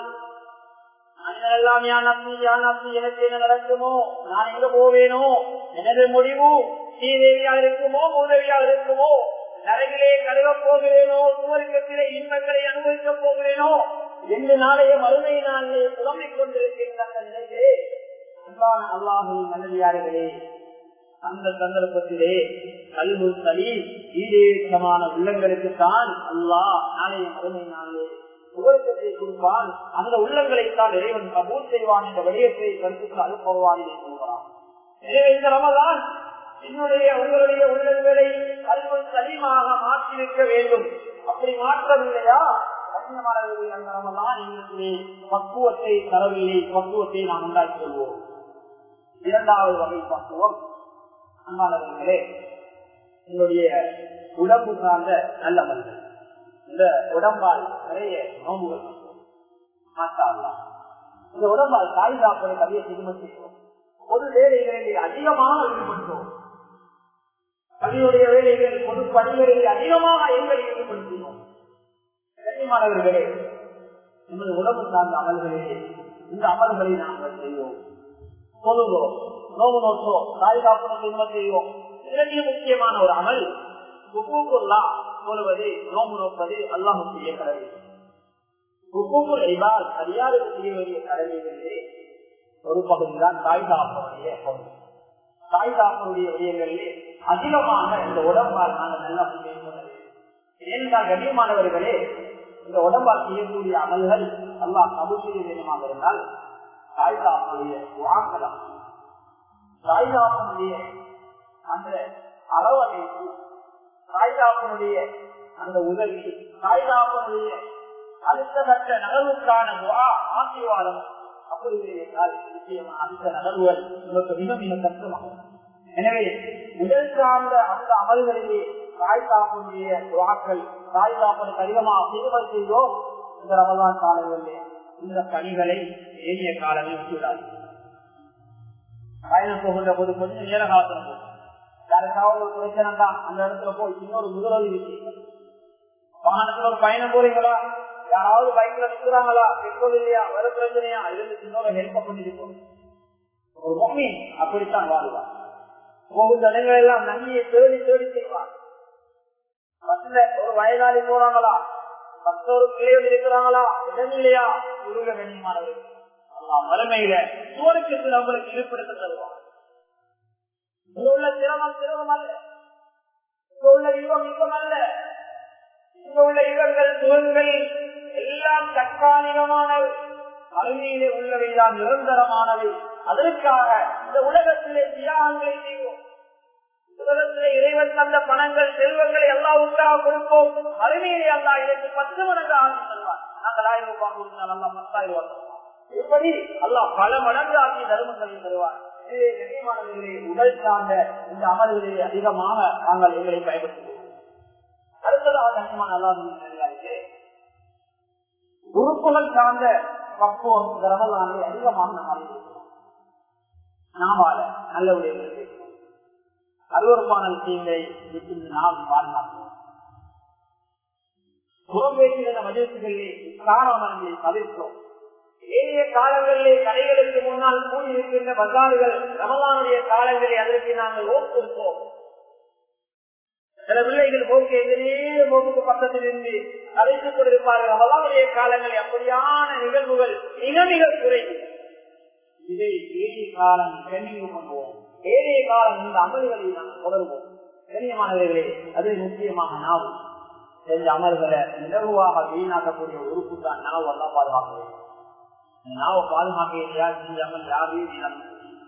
எல்லாம் யான் அப்பி யான் அப்பி எனக்கு என்ன நடக்குமோ நான் எங்க போவேனோ எனது முடிவு ஸ்ரீதேவியா இருக்குமோ உதவியா இருக்குமோ நரகிலே கழுவ போகிறேனோ சுவர்க்கத்திலே இன்பங்களை அனுபவிக்க போகிறேனோ என்று நாளைய மறுமை நாளிலே புலம்பிக் கொண்டிருக்கின்ற அந்த நிலையிலே அன்பான அல்லாஹின் நல்லடியார்களே அந்த சந்தர்ப்பத்திலே கல்வு சளி ஈடேற்றமான உள்ளங்களுக்கு தான் அல்லாஹ் நாளைய மறுமை நாளிலே சுவர்க்கத்தை கொடுப்பான் அந்த உள்ளங்களைத்தான் இறைவன் கபூல் செய்வான் என்ற விடயத்தை கருத்துக்கு அனுப்புவான் என்று சொல்கிறான் எனவே இந்த ரமதான் என்னுடைய உங்களுடைய உள்ளங்களை கல்வி சலிமாக மாற்றிருக்க வேண்டும் அப்படி மாற்றவில்லையா கண்ணியமானவர்கள் அந்த ரமதான் எங்களுக்கு பக்குவத்தை தரவில்லை பக்குவத்தை நாம் உண்டாக்கி கொள்வோம் இரண்டாவது வகை பக்குவம் அன்பானவர்களே உங்களுடைய உடம்பு சார்ந்த நல்ல மனிதன் இந்த உடம்பால் நிறைய நோம்புகள் மாற்றாலாம் இந்த உடம்பால் தாய் சாப்பிட கவியை திருமணம் பொது வேலைகளில் அதிகமாக ஈடுபட்டோம் கவியுடைய வேலைகள் பொது பணிகளில் அதிகமாக எங்களை ஈடுபடுத்தினோம் கண்ணியமானவர்களே நமது உடம்பு சார்ந்த அமல்களிலே இந்த அமல்களை நாங்கள் செய்வோம் சொல்லுவோம் நோவு நோற்றோம் தாய் காப்பன திரும்ப செய்வோம் இதற்கு முக்கியமான ஒரு அமல் உப்புக்குள்ளா சொல்லுவது நோம்பு நோப்பது அல்லாஹும் செய்ய கடமை உப்புக்குள் இபால் அதிகாரம் செய்ய வேண்டிய கடமைகளிலே ஒரு பகுதிதான் தாய் தாப்பனுடைய பகுதி தாய் தாப்பனுடைய விடயங்களிலே அதிகமாக இந்த உடம்பால் நாங்கள் நல்லா செய்ய ஏனென்றால் கண்ணியமானவர்களே இந்த உடம்பால் செய்யக்கூடிய அமல்கள் அல்லாஹ் கபு செய்ய வேண்டுமாக இருந்தால் தாய் தாப்பனுடைய வாங்கலாம் தாய் தாப்பனுடைய அந்த அரவணைப்பு தாய்தாப்பனுடைய அந்த உதவி தாய்தாப்பனுடைய அடுத்த கட்ட நகர்வுக்கான ஆசீர்வாதம் அப்படி என்றால் நிச்சயமா அடுத்த நகர்வுகள் உங்களுக்கு மிக மிக கஷ்டமாகும் எனவே உடல் சார்ந்த அந்த அமல்களிலே தாய் தாப்பனுடைய வாக்கள் தாய் தாப்பனுக்கு அதிகமாக சிறுமல் செய்தோம் இந்த ரமதான் காலங்களிலே இந்த பணிகளை ஏறிய காலமே விட்டுவிடாது பயணம் போகின்ற போது கொஞ்சம் நேர காலம் யாருக்காவது ஒரு பிரச்சனை தான் அந்த இடத்துல போய் இன்னொரு முதலுதவி செய்யுங்க வாகனத்துல ஒரு பயணம் போறீங்களா யாராவது பைக்ல நிக்கிறாங்களா பெட்ரோல் இல்லையா வர பிரச்சனையா இருந்து இன்னொரு ஹெல்ப் பண்ணிட்டு ஒரு மம்மி அப்படித்தான் வாழ்வார் போகும் இடங்கள் எல்லாம் நன்மையை தேடி தேடி செய்வார் பஸ்ல ஒரு வயதாளி போறாங்களா மற்றொரு பிள்ளைகள் இருக்கிறாங்களா இடம் இல்லையா உருக கண்ணியமானவர்கள் வறுமையில சுவருக்கு நம்மளுக்கு இருப்பிடத்தை தருவார் இங்க உள்ள சிரமம் சிரமம் அல்ல இங்க உள்ள யுகம் யுகம் அல்ல இங்க உள்ள யுகங்கள் சுகங்கள் எல்லாம் தற்காலிகமானவை அருமையிலே உள்ளவைதான் நிரந்தரமானவை அதற்காக இந்த உலகத்திலே தியாகங்களை செய்வோம் உலகத்திலே இறைவன் தந்த பணங்கள் செல்வங்களை எல்லாம் உண்டாக கொடுப்போம் அருமையிலே அல்லா இதற்கு பத்து மடங்கு ஆகி தருவார் நாங்கள் ஆயிரம் ரூபாய் கொடுத்தால் அல்லா பத்தாயிரம் ரூபாய் தருவார் இப்படி அல்லாஹ் பல மடங்கு ஆகிய தருமங்களை தருவார் எனவே கண்ணியமானவர்களே உடல் சார்ந்த இந்த அமல்களிலே அதிகமாக நாங்கள் எங்களை பயன்படுத்துவோம் அடுத்ததாக கண்ணியமான அல்லாஹ் உறுப்புகள் சார்ந்த பக்குவம் ரமலானை அதிகமாக நாம் நாமால நல்ல விடயங்கள் அருவறுப்பான விஷயங்களை விட்டு நாம் பாதுகாப்போம் புறம் பேசுகிற மஜத்துகளிலே காரணங்களை தவிர்க்கிறோம் ஏழைய காலங்களிலே கடைகளுக்கு முன்னால் கூடி இருக்கின்ற பஜாறுகள் ரமலானுடைய காலங்களில் அதற்கு நாங்கள் ஓட்டிருப்போம் சில பிள்ளைகள் போக்கு எதிரே போக்கு பக்கத்தில் இருந்து அழைத்துக் கொண்டிருப்பார்கள் ரமலானுடைய காலங்களில் அப்படியான நிகழ்வுகள் மிக மிக குறைவு இதை ஏழைய காலம் கண்ணியம் பண்ணுவோம் ஏழைய காலம் இந்த அமல்களை நாங்கள் தொடருவோம் கண்ணியமானவர்களே அது முக்கியமாக நாவும் செஞ்ச அமல்களை இலகுவாக வீணாக்கக்கூடிய உறுப்பு தான் நாவு எல்லாம் பாதுகாக்க நாவை பாதுகாக்க யார் செஞ்சாமல் யாரையும் வீணாக்க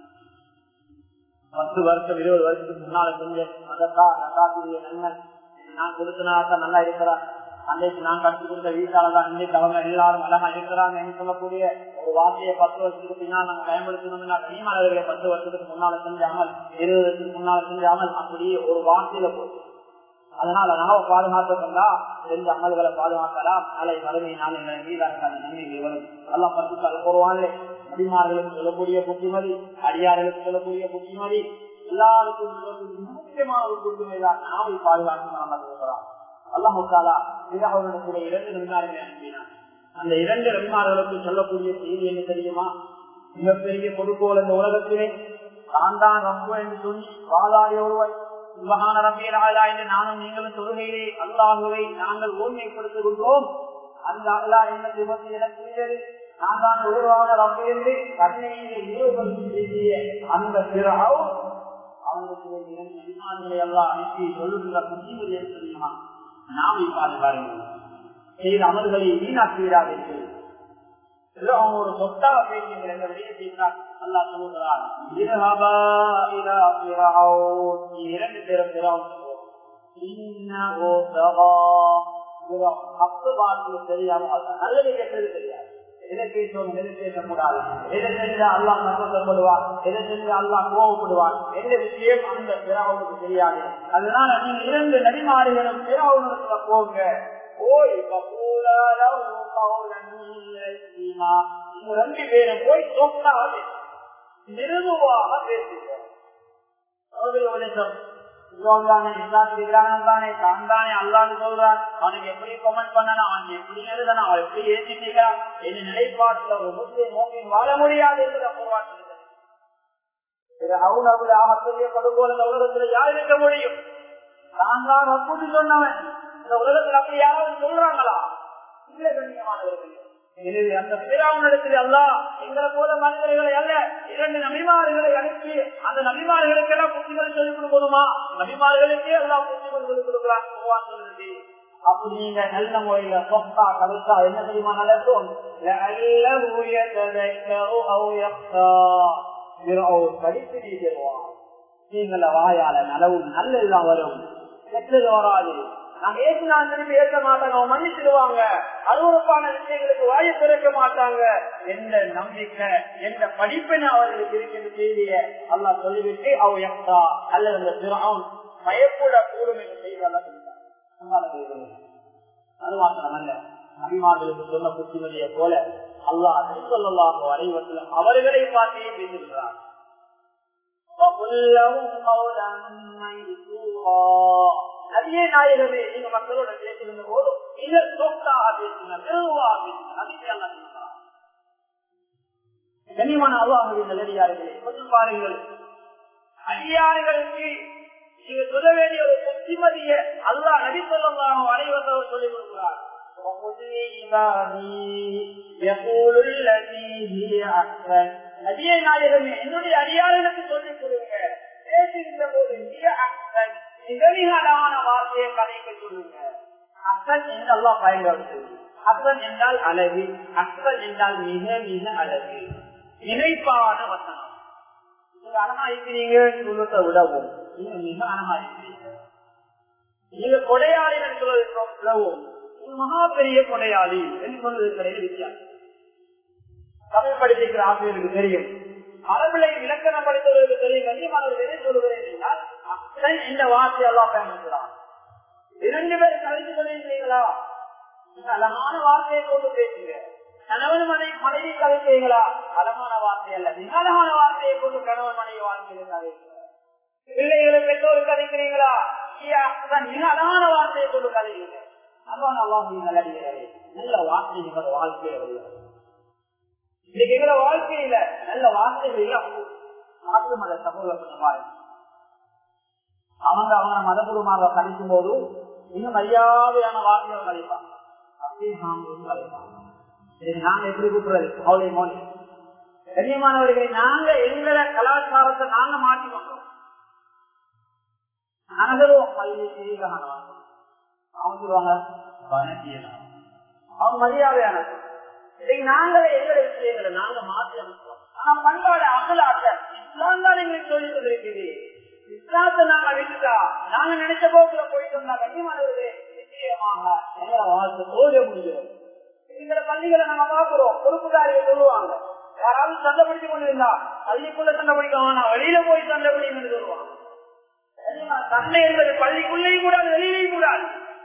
பத்து வருஷம் இருபது வருஷத்துக்கு முன்னால செஞ்ச அதற்கா நகாத்துடைய நன்மை நான் கொடுத்தனாத்தான் நல்லா இருக்கிறான் அன்றைக்கு நான் கற்றுக் கொடுத்த வீட்டால தான் இன்றைக்கு அவங்க எல்லாரும் அழகா இருக்கிறாங்க என்று சொல்லக்கூடிய ஒரு வார்த்தையை பத்து வருஷத்துக்கு பின்னால் நாங்கள் பயன்படுத்தணும்னா கனிமலர்களை பத்து வருஷத்துக்கு முன்னால செஞ்சாமல் இருபது வருஷத்துக்கு முன்னால செஞ்சாமல் அப்படியே ஒரு வார்த்தையில போச்சு அதனால நாம பாதுகாத்தா செஞ்ச அமல்களை பாதுகாக்கலாம் நாளை வறுமை நாளை மீதான நன்மைகள் வரும் எல்லாம் பத்து போடுவாங்களே அடிமார்களுக்கு சொல்லக்கூடிய புத்திமதி அடியார்களுக்கு சொல்லக்கூடிய புத்திமதி எல்லாருக்கும் சொல்லக்கூடிய முக்கியமான ஒரு புத்திமதிதான் நாவை பாதுகாத்து நம்ம சொல்றோம் அல்லாஹாலா அவர்களுடைய இரண்டு நம்பினார்கள் அனுப்பினார் அந்த இரண்டு நபிமார்களுக்கு சொல்லக்கூடிய செய்தி என்ன தெரியுமா மிகப்பெரிய கொடுக்கோல் இந்த உலகத்திலே தான் தான் ரப்பு என்று சொல்லி வாதாடி ஒருவர் சுபகான ரப்பியலாளா என்று நானும் நீங்களும் தொழுகையிலே அல்லாஹுவை நாங்கள் ஓர்மைப்படுத்திக் கொள்வோம் அந்த அல்லா என்ன விபத்து எனக்கு நான் தான் உருவான ரப்பு என்று கண்ணையிலே இழிவுபடுத்தி பேசிய அந்த பிறகு அவங்களுக்கு இரண்டு விமானங்களை எல்லாம் அனுப்பி சொல்லுகிற புத்திமதி என்ன தெரியுமா நாவை பாதுகாருங்கள் செய்த அமல்களை வீணாக்குகிறார்கள் அவங்க ஒரு சொத்தாக பேசுகின்ற என்ற விடயத்தை அல்லா சொல்லுகிறார் இரண்டு பேரும் அப்ப பார்த்து தெரியாம நல்லது கெட்டது தெரியாது எதை பேசுவோம் எதை பேசக்கூடாது எதை செஞ்சா அல்லா சந்தோஷப்படுவார் எதை செஞ்சா அல்லா கோவப்படுவார் எந்த விஷயம் அந்த பிறவனுக்கு தெரியாது அதனால நீங்க இரண்டு நடிமாறுகளும் பிறவனுக்கு போங்க ஓய் ரெண்டு பேரும் போய் சொன்னாலே நிறுவாக பேசுவோம் அவனுக்கு எப்படி கமெண்ட் பண்ணணும் அவன் எப்படி எழுதணும் அவன் எப்படி ஏற்றி செய்கிறான் என்ன நிலைப்பாட்டுல ஒரு முஸ்லிம் நோக்கின் வாழ முடியாது என்று அவனுடைய ஆகப்பெரிய கொடுக்கோல் இந்த உலகத்துல யார் இருக்க முடியும் நான் தான் அப்படி சொன்னவன் இந்த உலகத்துல அப்படி யாராவது சொல்றாங்களா இல்ல கண்ணியமானவர்கள் எனவே அந்த பிராவனிடத்தில் அல்ல எங்களை போல மனிதர்களை அல்ல இரண்டு நபிமார்களை அனுப்பி அந்த நபிமார்களுக்கு எல்லாம் புத்திகள் சொல்லிக் கொடுக்கணுமா நபிமார்களுக்கே எல்லாம் புத்திகள் சொல்லிக் கொடுக்கிறான் அப்படி நீங்க நல்ல முறையில சொத்தா கருத்தா என்ன தெரியுமா நடக்கும் படித்து தருவான் நீங்கள வாயால நலவு நல்லெல்லாம் வரும் கெட்டது வராது நாங்க ஏசினா திருப்பி ஏற்க மாட்டாங்க மன்னிச்சிடுவாங்க அருவறுப்பான விஷயங்களுக்கு வாயை திறக்க மாட்டாங்க எந்த நம்பிக்கை எந்த படிப்பினை அவர்களுக்கு இருக்கின்ற செய்திய அல்லா சொல்லிவிட்டு அவ எக்ஸா அல்லது அந்த திறம் பயப்பட கூடும் என்று செய்தி அல்ல அது மாத்திரமல்ல நபிமார்களுக்கு சொன்ன புத்திமதியை போல அல்லாஹ் சொல்லலாக அனைவத்திலும் அவர்களை பார்த்தே பேசுகிறார் நபியே நாயகமே நீங்க மக்களோட பேசுகின்ற போது மிக சொத்தாக பேசுங்க மெதுவாக பேசுங்க நபிக்கு அல்ல கனிமன அல்லாஹுவின் நல்லடியார்களே கொஞ்சம் பாருங்கள் அடியார்களுக்கு நீங்க சொல்ல வேண்டிய ஒரு புத்திமதிய அல்லாஹ் நபி சொல்லலாம் அனைவரும் சொல்லிக் கொடுக்கிறார் நபிய நாயகமே என்னுடைய அடியார்களுக்கு சொல்லிக் கொடுங்க பேசுகின்ற போது மிக அக்சன் மிக மிக அழகான வார்த்தையை கதைக்க சொல்லுங்க அசன் என்று அல்லா பயன்படுத்துது அசன் என்றால் அழகு அசன் என்றால் மிக மிக அழகு நினைப்பான வசனம் நீங்க அழகா இருக்கிறீங்க சொல்லுறத விடவும் நீங்க மிக அழகா இருக்கிறீங்க நீங்க கொடையாளி என்று விடவும் மகா பெரிய கொடையாளி என்று சொல்வதற்கு வித்தியாசம் தமிழ் படித்திருக்கிற ஆசிரியருக்கு தெரியும் அரபிலை இலக்கணம் படித்தவர்களுக்கு தெரியும் கண்ணியமானவர்கள் எதை சொல்லுகிறேன் என்றால் அத்தன் என்ற வார்த்தை எல்லாம் பயன்படுத்துகிறான் இரண்டு பேர் கலந்து கொள்கிறீர்களா அழகான வார்த்தையை கொண்டு பேசுங்க கணவன் மனைவி மனைவி கலைக்கிறீங்களா அழகான வார்த்தை அல்ல மிக அழகான வார்த்தையை கொண்டு கணவன் மனைவி வாழ்க்கையில கலைங்க பிள்ளைகளை பெற்றோர் கலைக்கிறீங்களா மிக அழகான வார்த்தையை கொண்டு கலைங்க அதான் அல்லாஹ் நல்லடியாரே நல்ல வார்த்தை எங்களோட வாழ்க்கையை வருகிறது இன்னைக்கு எங்களோட வாழ்க்கையில நல்ல வார்த்தைகள் மாற்று மத சகோதரர்கள் அவங்க அவங்க மதபூர்வமாக கணிக்கும் போது மிக மரியாதையான வார்த்தைகள் கழிப்பாங்க அப்படியே கழிப்பாங்க நாங்க எப்படி கூப்பிடுறது மௌலி மௌலி கண்ணியமானவர்களை நாங்க எங்கள கலாச்சாரத்தை நாங்க மாற்றிக்கொண்டோம் நாங்களும் அவங்க சொல்லுவாங்க அவங்க மரியாதையான நாங்களே எங்களை விஷயங்களை நாங்க மாற்றி அமைக்கிறோம் ஆனா பண்பாடு அகலாக்க இஸ்லாம் தான் எங்களுக்கு சொல்லி கொண்டிருக்குது இஸ்லாத்தை நாங்க விட்டுட்டா நாங்க நினைச்ச போக்குல போயிட்டோம்னா கண்ணியமானவர்களே நிச்சயமாக எங்களை வாழ்க்கை தோல்வி முடியும் இந்த பள்ளிகளை நாங்க பாக்குறோம் பொறுப்புதாரிகள் சொல்லுவாங்க யாராவது சண்டை பிடிச்சு கொண்டு இருந்தா பள்ளிக்குள்ள சண்டை பிடிக்க வேணாம் வெளியில போய் சண்டை பிடிக்கும் சொல்லுவாங்க சண்டை என்பது பள்ளிக்குள்ளேயும் கூடாது வெளியிலையும் கூடாது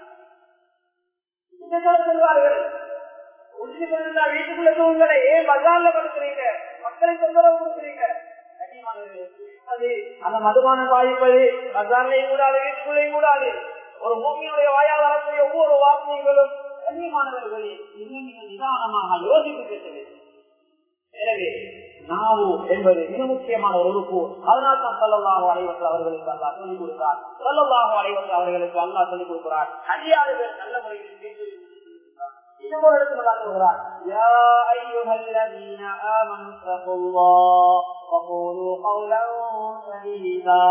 சொல்வார்கள் வீட்டுக்குள்ள தூங்கல ஏன் பஜார்ல படுக்கிறீங்க மக்களை தொந்தரவு கொடுக்குறீங்க அந்த மதுபான பாதிப்பது பஜார்லையும் கூடாது வீட்டுக்குள்ளேயும் கூடாது ஒரு பூமியுடைய வாயால் வரக்கூடிய ஒவ்வொரு வார்த்தைகளும் கண்ணியமானவர்களே இன்னும் நீங்கள் நிதானமாக யோசித்து பேச வேண்டும் எனவே நாவு என்பது மிக முக்கியமான ஒரு உறுப்பு அதனால் தான் சொல்லலாக அனைவர்கள் அவர்களுக்கு அல்லா சொல்லிக் கொடுத்தார் சொல்லலாக அனைவர்கள் அவர்களுக்கு அல்லா சொல்லிக் கொடுக்கிறார் அடியாளர்கள் நல்ல முறையில் பேசி يا أيها الذين آمنوا اتقوا الله وقولوا قولا سديدا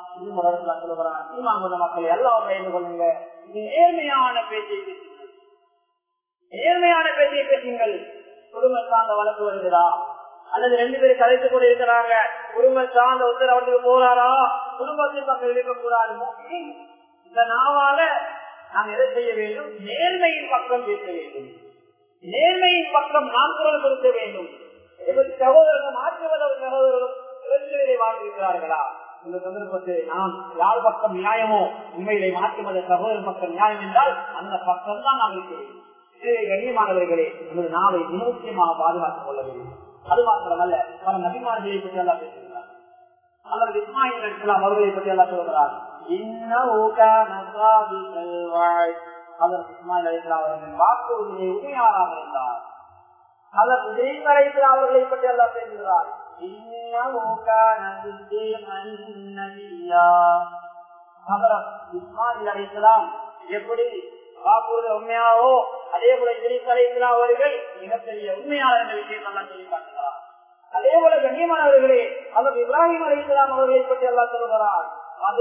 மக்களை எல்லாம் பயந்து கொள்ளுங்க நேர்மையான பேச்சை பேசுங்கள் நேர்மையான பேச்சை பேசுங்கள் குடும்ப சார்ந்த வழக்கு வருகிறா அல்லது ரெண்டு பேரும் கலைத்துக் கொண்டு இருக்கிறாங்க குடும்ப சார்ந்த ஒருத்தர் அவர்களுக்கு போறாரா குடும்பத்தின் பக்கம் இருக்கக்கூடாது இந்த நாவால நாம் எதை செய்ய வேண்டும் நேர்மையின் பக்கம் பேச வேண்டும் நேர்மையின் பக்கம் நாம் குரல் கொடுக்க வேண்டும் சகோதரர்கள் மாற்றுவதற்கு சகோதரர்களும் பிரச்சனையை வாழ்ந்திருக்கிறார்களா இந்த சந்தர்ப்பத்தில் நாம் யார் பக்கம் நியாயமோ உண்மையிலே மாற்றுவத சகோதரர் பக்கம் நியாயம் என்றால் அந்த பக்கம் தான் நாம் இருக்க வேண்டும் கண்ணியமானவர்களே நமது நாளை முக்கியமாக பாதுகாத்துக் கொள்ள வேண்டும் அது மாத்திரமல்ல பல நபிமார்களை பற்றி எல்லாம் பேசுகிறார் அல்லது இஸ்மாயில் இருக்கலாம் அவர்களை பற்றி எல்லாம் சொல்கிறார் அவர்களின் வாக்குறுதியை உண்மையாராக இருந்தார் அதற்கு ஜெயிமலைத்தில் அவர்களை பற்றி எல்லாம் பேசுகிறார் இஸ்மாயில் அலைக்கலாம் எப்படி வாக்குறுதி உண்மையாவோ அதே போல இதிரிஸ் அலைக்கலாம் அவர்கள் மிகப்பெரிய உண்மையாளர் என்ற விஷயத்தை எல்லாம் சொல்லி காட்டுகிறார் அதே போல கண்ணியமானவர்களே அவர் இப்ராஹிம் அலிஸ்லாம் அவர்களை பற்றி எல்லாம் சொல்கிறார் அது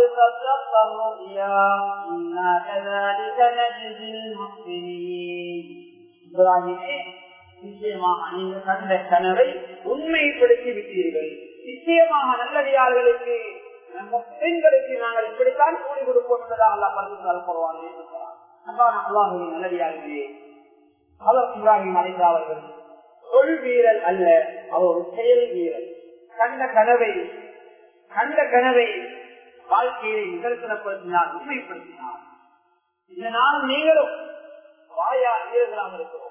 இப்ராஹிமே நிச்சயமாக நீங்க கண்ட கனவை உண்மைப்படுத்தி விட்டீர்கள் நிச்சயமாக நல்லடியார்களுக்கு பெண்களுக்கு நாங்கள் இப்படித்தான் கூலி கொடுப்போம் என்பதாக அல்லா பரிசுத்தால் போவாங்க அல்லாஹுவின் நல்லடியார்களே அவர் இப்ராஹிம் அலைந்தா அவர்கள் சொல் வீரல் அல்ல அவர் ஒரு செயல் வீரல் கண்ட கனவை கண்ட கனவை வாழ்க்கையை நிகழ்த்தப்படுத்தினார் உண்மைப்படுத்தினார் இந்த நாளும் நீங்களும் வாயா வீரர்களாக இருக்கிறோம்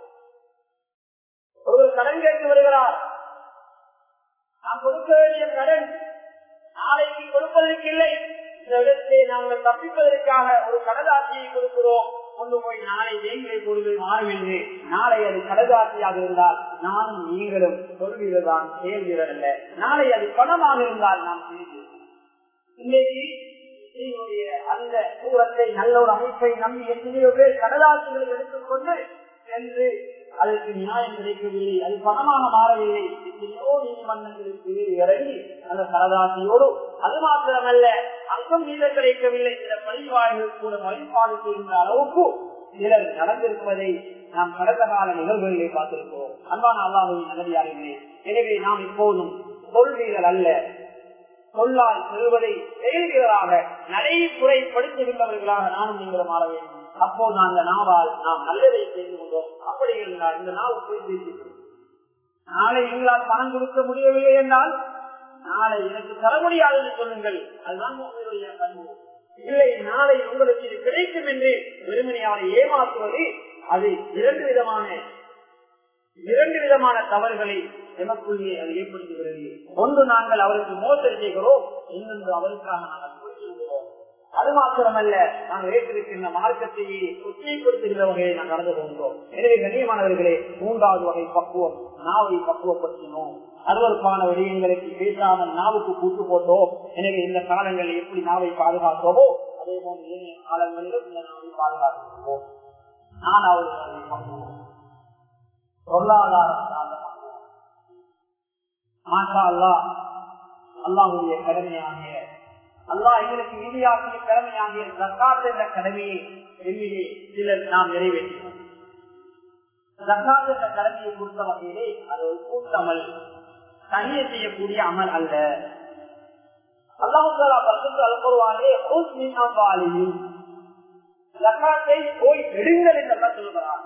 ஒருவர் கடன் கேட்டு வருகிறார் நான் கொடுக்க வேண்டிய கடன் நாளைக்கு கொடுப்பதற்கு இல்லை இந்த இடத்தை நாங்கள் தப்பிப்பதற்காக ஒரு கடதாசியை கொடுக்கிறோம் கொண்டு போய் நாளை வேங்கிலை பொழுது மாறவில்லை நாளை அது கடதாசியாக இருந்தால் நானும் நீங்களும் சொல்வீர்கள் தான் செயல்வீரர் அல்ல நாளை அது பணமாக இருந்தால் நாம் செய்கிறோம் இன்னைக்கு இதனுடைய அந்த தூரத்தை நல்ல ஒரு அமைப்பை நம்பி எத்தனையோ பேர் கடலாசிகளை எடுத்துக்கொண்டு சென்று அதற்கு நியாயம் கிடைக்கவில்லை அது பணமாக மாறவில்லை எத்தனையோ நீதிமன்றங்களுக்கு இறங்கி அந்த கடலாசியோடு அது மாத்திரமல்ல அங்கம் மீத கிடைக்கவில்லை சில பழிவாய்கள் கூட வழிபாடு செய்கின்ற அளவுக்கு சிலர் நடந்திருப்பதை நாம் கடந்த கால நிகழ்வுகளிலே பார்த்திருக்கிறோம் அன்பான அல்லாஹுவின் நகரியார்களே எனவே நாம் இப்போதும் சொல்வீரர் அல்ல சொல்லால் செல்வதை செயல்கிறதாக நடைமுறைப்படுத்துகின்றவர்களாக நானும் நீங்களும் மாற வேண்டும் அப்போது அந்த நாவால் நாம் நல்லதை செய்து கொண்டோம் அப்படி இருந்தால் இந்த நாவு போய் பேசிக்கிறோம் நாளை எங்களால் பணம் கொடுக்க முடியவில்லை என்றால் நாளை எனக்கு தர முடியாது என்று சொல்லுங்கள் அதுதான் உங்களுடைய பண்பு இல்லை நாளை உங்களுக்கு இது கிடைக்கும் என்று வெறுமனை அவரை ஏமாற்றுவது அது இரண்டு விதமான இரண்டு விதமான தவறுகளை எமக்குள்ளே அது ஏற்படுத்துகிறது ஒன்று நாங்கள் அவருக்கு மோசடி செய்கிறோம் இன்னொன்று அவருக்காக நாங்கள் கொடுத்திருக்கிறோம் அது மாத்திரமல்ல நாங்கள் ஏற்றிருக்கின்ற மார்க்கத்தையே கொச்சைப்படுத்துகிற வகையை நாம் நடந்து கொண்டோம் எனவே கண்ணியமானவர்களே மூன்றாவது வகை பக்குவம் நாவை பக்குவப்படுத்தினோம் அருவறுப்பான விடயங்களுக்கு பேசாமல் நாவுக்கு கூட்டு போட்டோம் எனவே இந்த காலங்களில் எப்படி நாவை பாதுகாத்தோமோ அதே போல ஏனைய காலங்களிலும் இந்த நாவை பாதுகாத்துவோம் நானாவது வகை பக்குவம் பொருளாதாரம் சார்ந்த பக்குவம் மாஷா அல்லா அல்லாஹுடைய கடமையாகிய அல்லாஹ் எங்களுக்கு விதியாகிய கடமையாகிய ஜக்காத் என்ற கடமையை எண்ணிலே சிலர் நாம் நிறைவேற்றினோம் ஜக்காத் என்ற கடமையை பொறுத்த வகையிலே அது ஒரு கூட்டமல் தனியே செய்யக்கூடிய அமல் அல்ல அல்லாஹாலா பரிசுத்த அல்பருவானே ஜக்காத்தை போய் எடுங்கள் என்றெல்லாம் சொல்கிறார்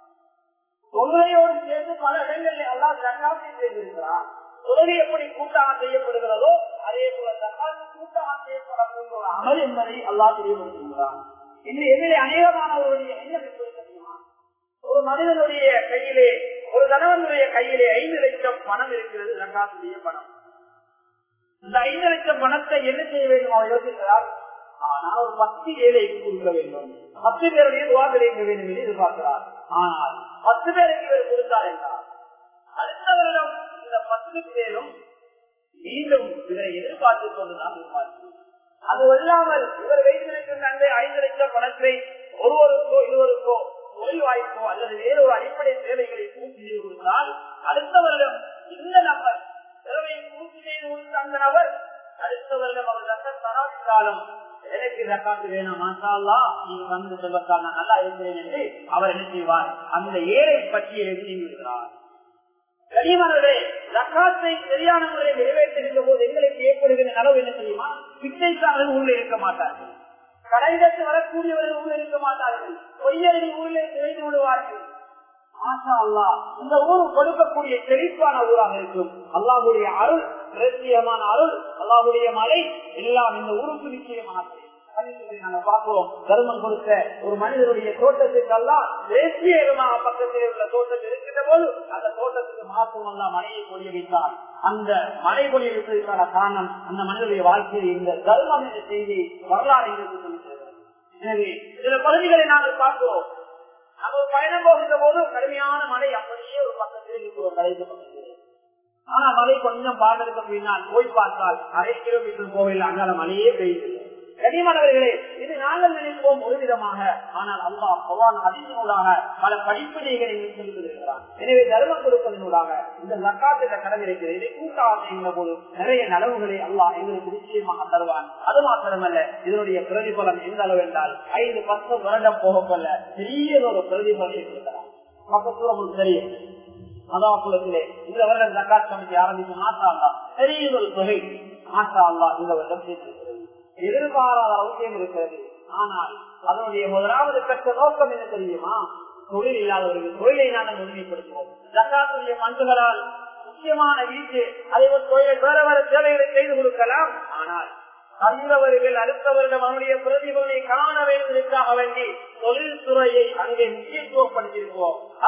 தொழுகையோடு சேர்ந்து பல இடங்களில் எல்லாம் ஜக்காத்தை செய்திருக்கிறார் தொழுகை எப்படி கூட்டாக செய்யப்படுகிறதோ அதே போல ஜக்காத்து கூட்டாக செய்யப்படக்கூடிய ஒரு அமல் என்பதை அல்லா தெளிவுபடுத்துகிறார் இன்று எதிரே அநேகமானவருடைய என்ன தெரியுமா ஒரு மனிதனுடைய கையிலே ஒரு கணவனுடைய கையிலே ஐந்து லட்சம் பணம் இருக்கிறது ஜக்காத்துடைய பணம் இந்த ஐந்து லட்சம் பணத்தை என்ன செய்ய வேண்டும் அவர் யோசிக்கிறார் ஆனால் ஒரு பத்து ஏழைக்கு கொடுக்க வேண்டும் பத்து பேருடைய துவா கிடைக்க வேண்டும் என்று எதிர்பார்க்கிறார் ஆனால் பத்து பேருக்கு இவர் கொடுத்தார் என்றார் அடுத்த வருடம் இந்த பத்து பேரும் மீண்டும் இவரை எதிர்பார்த்து கொண்டுதான் இருப்பார்கள் அது இல்லாமல் இவர் வைத்திருக்கின்ற அந்த ஐந்து லட்சம் பணத்தை ஒருவருக்கோ இருவருக்கோ தொழில் வாய்ப்போ அல்லது வேறொரு அடிப்படை தேவைகளை பூர்த்தி செய்து கொடுத்தால் அடுத்த வருடம் இந்த நபர் தேவையை பூர்த்தி செய்து கொடுத்த அந்த நபர் அடுத்த வருடம் அவர் ரத்த தராவிட்டாலும் எனக்கு ரக்காத்து வேணும் மாசாலா நீங்க வந்து செல்வத்தால் நான் நல்லா இருக்கிறேன் என்று அவர் என்ன செய்வார் அந்த ஏழை பட்டியலில் நீங்கிவிடுகிறார் கனிமனே ரக்காத்தை சரியான முறையில் நிறைவேற்றுகின்ற போது எங்களுக்கு ஏற்படுகின்ற நலவு என்ன தெரியுமா பிச்சைக்காரர்கள் உள்ளே இருக்க மாட்டார்கள் கடைதற்கு வரக்கூடியவர்கள் உள்ளே இருக்க மாட்டார்கள் பொய்யர்கள் உள்ளே திரைந்து விடுவார்கள் ஆசா அல்லா இந்த ஊர் கொடுக்கக்கூடிய செழிப்பான ஊராக இருக்கும் அல்லாஹுடைய அருள் பிரத்தியமான அருள் அல்லாஹுடைய மலை எல்லாம் இந்த ஊருக்கு நிச்சயமாக பார்க்கிறோம் தர்மம் கொடுத்த ஒரு மனிதனுடைய தோட்டத்துக்கெல்லாம் தேசியமாக பக்கத்தில் உள்ள தோட்டத்தில் இருக்கின்ற போது அந்த தோட்டத்துக்கு மாற்றம் எல்லாம் மழையை பொழிய வைத்தார் அந்த மழை பொழிய வைத்ததற்கான காரணம் அந்த மனிதனுடைய வாழ்க்கையில் இந்த தர்மம் என்ற செய்தி வரலாறு எங்களுக்கு சொல்லித்தருகிறது எனவே சில பகுதிகளை நாங்கள் பார்க்கிறோம் நம்ம பயணம் போகின்ற போது கடுமையான மழை அப்படியே ஒரு பக்கத்தில் இருக்கிறோம் கடைசி பக்கத்தில் ஆனா மழை கொஞ்சம் பாடுறதுக்கு பின்னால் போய் பார்த்தால் அரை கிலோமீட்டர் கோவில் அங்கால மழையே பெய்யுது கனிமணவர்களே இது நாங்கள் நினைப்போம் ஒரு விதமாக ஆனால் அல்லாஹ் பவான் அதிகனூடாக பல படிப்பினைகளை சொல்லியிருக்கிறார் எனவே தர்மம் கொடுப்பதனூடாக இந்த லக்காத் என்ற கடமை இருக்கிறது இதை கூட்டாக செய்கின்ற போது நிறைய நலவுகளை அல்லாஹ் எங்களுக்கு நிச்சயமாக தருவான் அது மாத்திரமல்ல இதனுடைய பிரதிபலன் எந்த அளவு என்றால் ஐந்து பத்து வருடம் போகக்கொள்ள பெரிய ஒரு பிரதிபலனை கொடுக்கலாம் பக்கத்துல உங்களுக்கு தெரியும் மதாக்குலத்திலே இந்த வருடம் ஜக்காத் கமிட்டி ஆரம்பித்து மாசா அல்லா பெரிய ஒரு தொகை மாசா அல்லா இந்த வருடம் சேர்த்திருக்கிறது எதிர்பாராத அவசியம் இருக்கிறது ஆனால் அதனுடைய முதலாவது கட்ட நோக்கம் என்ன தெரியுமா தொழில் இல்லாதவர்கள் தொழிலை நாங்கள் முழுமைப்படுத்துவோம் ஜக்காத்துடைய பண்புகளால் முக்கியமான வீட்டு அதை ஒரு தொழிலை வேற வேற சேவைகளை செய்து கொடுக்கலாம் ஆனால் தந்தவர்கள் அடுத்த வருடம் அவனுடைய பிரதிபலனை காண வேண்டுவதற்காக வேண்டி தொழில்துறையை அங்கே முக்கியத்துவப்படுத்தியிருக்கிறோம்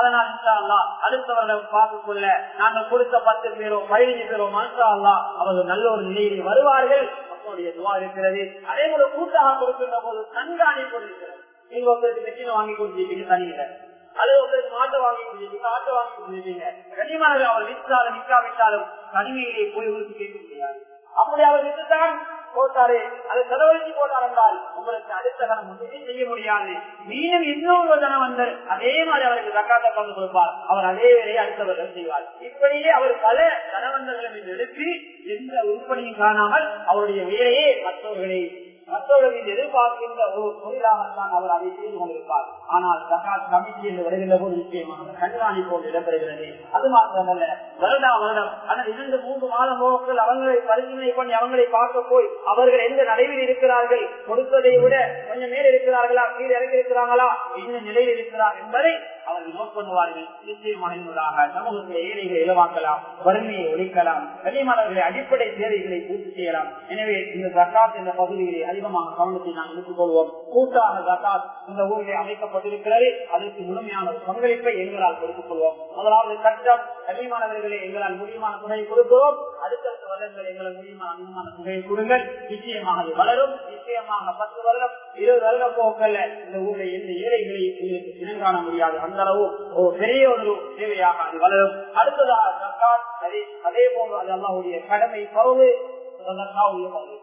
அதனால் இன்ஷா அல்லா அடுத்த வருடம் பார்க்கக்குள்ள நாங்கள் கொடுத்த பத்து பேரோ பதினைஞ்சு பேரோ மாஷா அல்லா அவர்கள் நல்ல ஒரு நிலையில் வருவார்கள் மக்களுடைய துவா இருக்கிறது அதே போல கூட்டாக கொடுக்கின்ற போது கண்காணிப்பு இருக்கிறது நீங்க ஒருத்தருக்கு மெஷின் வாங்கி கொடுத்துருக்கீங்க தனியில அது ஒருத்தருக்கு மாட்டை வாங்கி கொடுத்துருக்கீங்க ஆட்டை வாங்கி கொடுத்துருக்கீங்க கனிமானவர் அவர் விற்றாலும் விற்காவிட்டாலும் தனிமையிலே போய் உங்களுக்கு கேட்க முடியாது அப்படி அவர் விட்டுத்தான் போட்டாரு அது செலவழிச்சு போட்டார் என்றால் உங்களுக்கு அடுத்த கணம் ஒன்றுமே செய்ய முடியாது மீண்டும் இன்னொரு தனம் வந்து அதே மாதிரி அவருக்கு தக்காத்த பங்கு கொடுப்பார் அவர் அதே வேலையை அடுத்தவர்கள் செய்வார் இப்படியே அவர் பல தனவந்தர்களும் எடுத்து எந்த உருப்படியும் காணாமல் அவருடைய வேலையே மற்றவர்களை மற்றவர்களின் எதிர்பார்க்கின்ற ஒரு தொழிலாகத்தான் அவர் அதை செய்து கொண்டிருப்பார் ஆனால் ஜகாத் கமிட்டி என்று வருகின்ற போது நிச்சயமாக கண்காணிப்போடு இடம்பெறுகிறது அது மாத்திரமல்ல வருடா வருடம் ஆனால் இரண்டு மூன்று மாத போக்கள் அவங்களை பரிசீலனை பண்ணி அவங்களை பார்க்க போய் அவர்கள் எந்த நடைவில் இருக்கிறார்கள் கொடுத்ததை விட கொஞ்சம் மேல் இருக்கிறார்களா கீழே இறங்கி இருக்கிறாங்களா என்ன நிலையில் இருக்கிறார் என்பதை அவர்கள் நோட் பண்ணுவார்கள் நிச்சயமாக என்பதாக சமூகத்தில் ஏழைகளை இலவாக்கலாம் வறுமையை ஒழிக்கலாம் கனிமலர்களை அடிப்படை தேவைகளை பூர்த்தி செய்யலாம் எனவே இந்த ஜக்காத் என்ற பகுதிகளை அதிகமாக கவனத்தை நாம் எடுத்துக் கொள்வோம் கூட்டாக ஜக்காத் இந்த ஊரிலே அமைக்கப்பட்டிருக்கிறது அதற்கு முழுமையான ஒரு பங்களிப்பை எங்களால் கொடுத்துக் கொள்வோம் முதலாவது கட்டம் கனிமானவர்களை எங்களால் முடியுமான துணையை கொடுக்கிறோம் அடுத்தடுத்த வருடங்கள் எங்களால் முடியுமான அதிகமான துணையை கொடுங்கள் நிச்சயமாக அது வளரும் நிச்சயமாக பத்து வருடம் இருபது வருடம் போக்கல்ல இந்த ஊரில் எந்த ஏழைகளை எங்களுக்கு இனம் காண முடியாது அந்த அளவு ஒரு பெரிய ஒரு தேவையாக அது வளரும் அடுத்ததாக சர்க்கார் அதே அதே போன்று அது அல்லாவுடைய கடமை பருவு சதக்காவுடைய பகுதி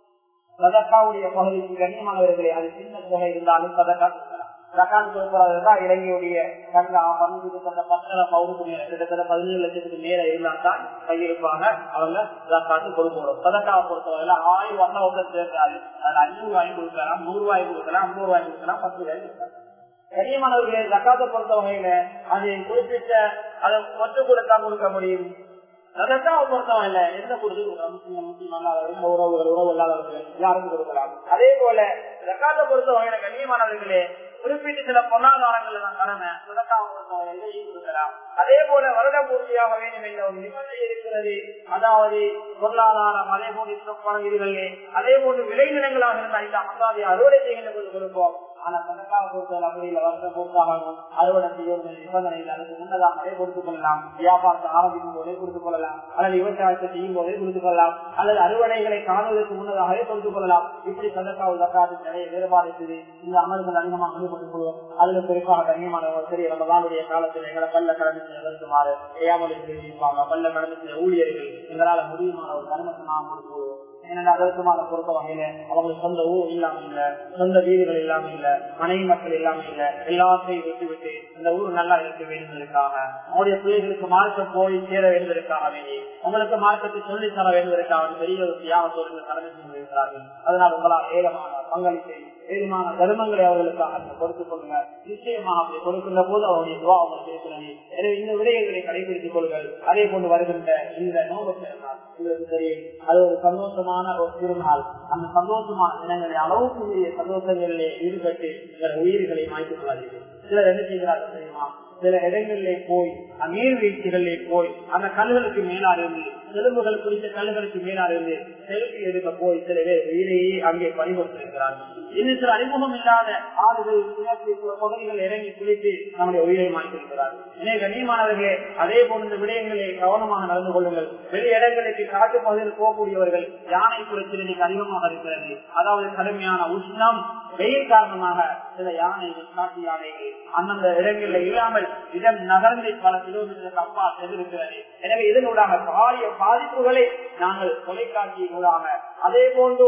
சதக்காவுடைய பகுதிக்கு கண்ணியமானவர்களே அது சின்ன தொகை இருந்தாலும் சதக்கா ரகான் கொடுப்பதா இலங்கையுடைய கங்கா பங்குகிட்ட பத்தரை பவுனுக்கு மேல கிட்டத்தட்ட பதினேழு லட்சத்துக்கு மேல இருந்தா தான் கையிருப்பாங்க அவங்க ஜக்காத்து கொடுக்கணும் சதக்காவை பொறுத்தவரையில ஆயிரம் வருஷம் ஒருத்தர் சேர்க்காது அதுல அஞ்சூறு ரூபாய் கொடுக்கலாம் நூறு ரூபாய் கொடுக்கலாம் ஐம்பது ரூபாய் கொடுக்கலாம் பத்து ரூபாய் கொடுக்கலாம் கனியமானவர்களே ஜக்காத்தை பொறுத்த வகையில அது குறிப்பிட்ட அதை ஒற்று கொடுத்தா கொடுக்க முடியும் சதக்காவை பொறுத்தவரை இல்ல எந்த கொடுத்து கொடுக்கலாம் முஸ்லிம் முஸ்லிம் அல்லாதவர்கள் உறவுகள் உறவு இல்லாதவர்கள் யாருக்கும் கொடுக்கலாம் அதே போல ஜக்காத்தை பொறுத்த வகையில கண்ணியமானவர்களே குறிப்பிட்ட சில பொருளாதாரங்கள் தான் கடமை சதக்காவை பொறுத்தவரை கொடுக்கலாம் அதே போல வருட பூர்த்தியாக வேண்டும் என்ற ஒரு நிபந்தனை இருக்கிறது அதாவது பொருளாதாரம் அதே போன்று பணங்களிலே அதே போன்று விளைநிலங்களாக இருந்தால் இந்த அசாதி அறுவடை செய்கின்ற போது கொடுப்போம் ஆனா சதக்காவை பொறுத்தவரை அப்படி இல்லை வருஷம் பூர்த்தாகணும் அறுவடை செய்ய நிபந்தனையில் அதுக்கு முன்னதாக அதே கொடுத்துக் கொள்ளலாம் வியாபாரத்தை ஆரம்பிக்கும் போதே கொடுத்துக் கொள்ளலாம் அல்லது விவசாயத்தை செய்யும் போதே கொடுத்துக் கொள்ளலாம் அல்லது அறுவடைகளை காணுவதற்கு முன்னதாகவே கொடுத்துக் கொள்ளலாம் இப்படி சதக்காவு தக்காது நிறைய வேறுபாடு இருக்குது இந்த அமல்கள் அதிகமாக ஈடுபட்டுக் கொள்வோம் அதுல குறிப்பாக கண்ணியமானவர் சரி ரமதானுடைய காலத்தில் எங்களை பல்ல கடமை நிறுத்துமாறு ஏமாளி இருப்பாங்க பல்ல கடமை செய்ய ஊழியர்கள் எங்களால முடியுமான ஒரு கருமத்தை நாம் கொடுக்குவோம் ஏன்னா அதற்குமான பொறுத்த வகையில அவங்களுக்கு சொந்த ஊர் இல்லாம இல்ல சொந்த வீடுகள் இல்லாம இல்ல மனைவி மக்கள் இல்லாம இல்ல எல்லாத்தையும் விட்டு விட்டு இந்த ஊர் நல்லா இருக்க வேண்டுவதற்காக உங்களுடைய பிள்ளைகளுக்கு மார்க்கம் போய் சேர வேண்டுவதற்காக வேண்டி உங்களுக்கு மார்க்கத்தை சொல்லி தர வேண்டுவதற்காக பெரிய ஒரு தியாகத்தோடு கடமை செய்திருக்கிறார்கள் அதனால் உங்களால் ஏகமான பங்களிப்பை ஏதுமான தர்மங்களை அவர்களுக்காக நீங்க கொடுத்துக் கொள்ளுங்க நிச்சயமாக அப்படி கொடுக்கின்ற போது அவருடைய துவா அவங்களுக்கு இருக்கிறது எனவே இந்த விடயங்களை கடைபிடித்துக் கொள்ளுங்கள் அதே போன்று வருகின்ற இந்த நோப பிறநாள் உங்களுக்கு தெரியும் அது ஒரு சந்தோஷமான ஒரு திருநாள் அந்த சந்தோஷமான தினங்களை அளவுக்கு மீறிய சந்தோஷங்களிலே ஈடுபட்டு சில உயிர்களை மாய்த்துக் கொள்ளாதீர்கள் சிலர் என்ன செய்கிறார்கள் தெரியுமா சில இடங்களிலே போய் நீர்வீழ்ச்சிகளிலே போய் அந்த கல்லுகளுக்கு மேலா இருந்து எலும்புகள் குறித்த கல்லுகளுக்கு மேலா இருந்து செல்ஃபி எடுக்க போய் சில பேர் உயிரையே அங்கே பணிபுரித்திருக்கிறார்கள் இன்னும் சில அறிமுகம் இல்லாத ஆறுகள் பகுதிகள் இறங்கி குளித்து நம்முடைய உயிரை மாற்றிருக்கிறார்கள் எனவே கண்ணியமானவர்களே அதே போன்ற இந்த விடயங்களை கவனமாக நடந்து கொள்ளுங்கள் வெளி இடங்களுக்கு காட்டு பகுதியில் போகக்கூடியவர்கள் யானை குறைச்சல் அதிகமாக இருக்கிறது அதாவது கடுமையான உஷ்ணம் வெயில் காரணமாக சில யானைகள் காட்டு யானைகள் அந்தந்த இடங்களில் இல்லாமல் இடம் நகர்ந்து பல கிலோமீட்டருக்கு அப்பா சென்றிருக்கிறது எனவே இதனூடாக பாரிய பாதிப்புகளை நாங்கள் தொலைக்காட்சியினூடாக அதே போன்று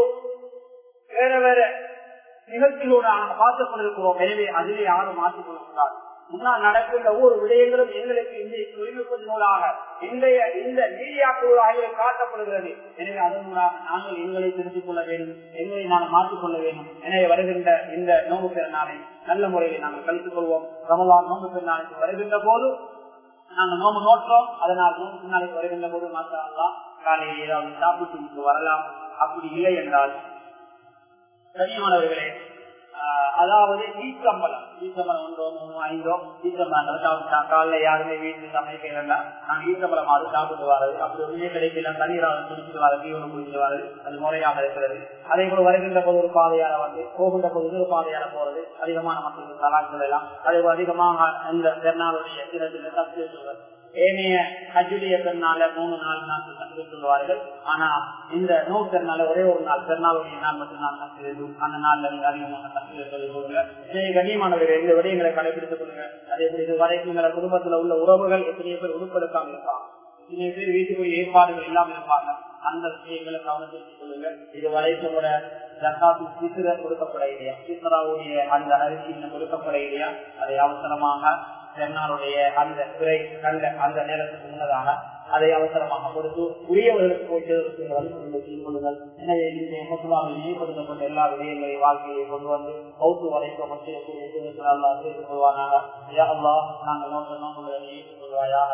வேற வேற நிகழ்ச்சிகளோடு நாங்கள் பார்த்துக் கொண்டிருக்கிறோம் எனவே அதிலே யாரும் மாற்றிக் கொள்ளக்கூடாது முன்னால் நடக்கின்ற ஒவ்வொரு விடயங்களும் எங்களுக்கு இன்றைய தொழில்நுட்பத்தினூடாக இன்றைய இந்த மீடியாக்களூடாக காட்டப்படுகிறது எனவே அதனூடாக நாங்கள் எங்களை திருத்திக் கொள்ள வேண்டும் எங்களை நாங்கள் மாற்றிக்கொள்ள வேண்டும் எனவே வருகின்ற இந்த நோம்பு பெருநாளை நல்ல முறையில் நாங்கள் கழித்துக் கொள்வோம் ரமலான் நோம்பு பெருநாளைக்கு வருகின்ற போது நாங்கள் நோம்பு நோற்றோம் அதனால் நோம்பு பெருநாளைக்கு வருகின்ற போது மாற்றலாம் காலையில் ஏதாவது சாப்பிட்டு வரலாம் அப்படி இல்லை என்றால் கனியமானவர்களே அதாவது ஈச்சம்பளம் ஈச்சம்பளம் ஒன்றோ மூணோ ஐந்தோ ஈச்சம்பளம் காலைல யாருமே வீட்டுல சமைக்கலன்னா நாங்க ஈச்சம்பளம் அது சாப்பிட்டு வர்றது அப்படி ஒண்ணுமே கிடைக்கல தண்ணீராக குடிச்சிட்டு வர தீவனம் குடிச்சிட்டு வர்றது அது முறையாக இருக்கிறது அதே போல வருகின்ற போது ஒரு பாதையால வந்து போகின்ற போது ஒரு பாதையால போறது அதிகமான மக்களுக்கு கலாச்சாரம் எல்லாம் அதே போல அதிகமாக இந்த பெருநாளுடைய சில சில தப்பு சொல்றது ஏனைய ஹஜ்ஜுடைய பெருநாள மூணு நாலு நாள் தப்பு சொல்லுவார்கள் ஆனா இந்த நோ பெருநாள ஒரே ஒரு நாள் பெருநாளுடைய நாள் மட்டும் நான் தப்பு அந்த நாள்ல நீங்க அதிகமான தப்பு சொல்லி கொடுங்க கண்ணியமானவர்கள் இந்த விடயங்களை கடைபிடித்துக் கொள்ளுங்க அதே போல இது வரைக்கும் எங்களை குடும்பத்துல உள்ள உறவுகள் எத்தனையோ பேர் உருப்பெடுக்காம இருப்பாங்க இத்தனை பேர் வீட்டுக்குரிய ஏற்பாடுகள் இல்லாம இருப்பாங்க அந்த விஷயங்களை கவனத்தில் கொள்ளுங்க இது வரைக்கும் கூட ஜக்காத்து சித்திர கொடுக்கப்பட இல்லையா சித்தராவுடைய அந்த அரிசி கொடுக்கப்பட இல்லையா அதை அவசரமாக பெண்ணாருடைய அந்த துறை கண்ட அந்த நேரத்துக்கு முன்னதாக அதை அவசரமாக கொடுத்து உரியவர்களுக்கு போய் வழிமுறைகளை செய்து கொள்ளுங்கள் எனவே இந்த மசோதாவை நினைவுபடுத்தப்பட்ட எல்லா விடயங்களையும் வாழ்க்கையை கொண்டு வந்து கௌத்து வரைக்கும் கொள்வானாக நாங்கள் நோக்க நோக்கங்களை ஏற்றுக்கொள்வாயாக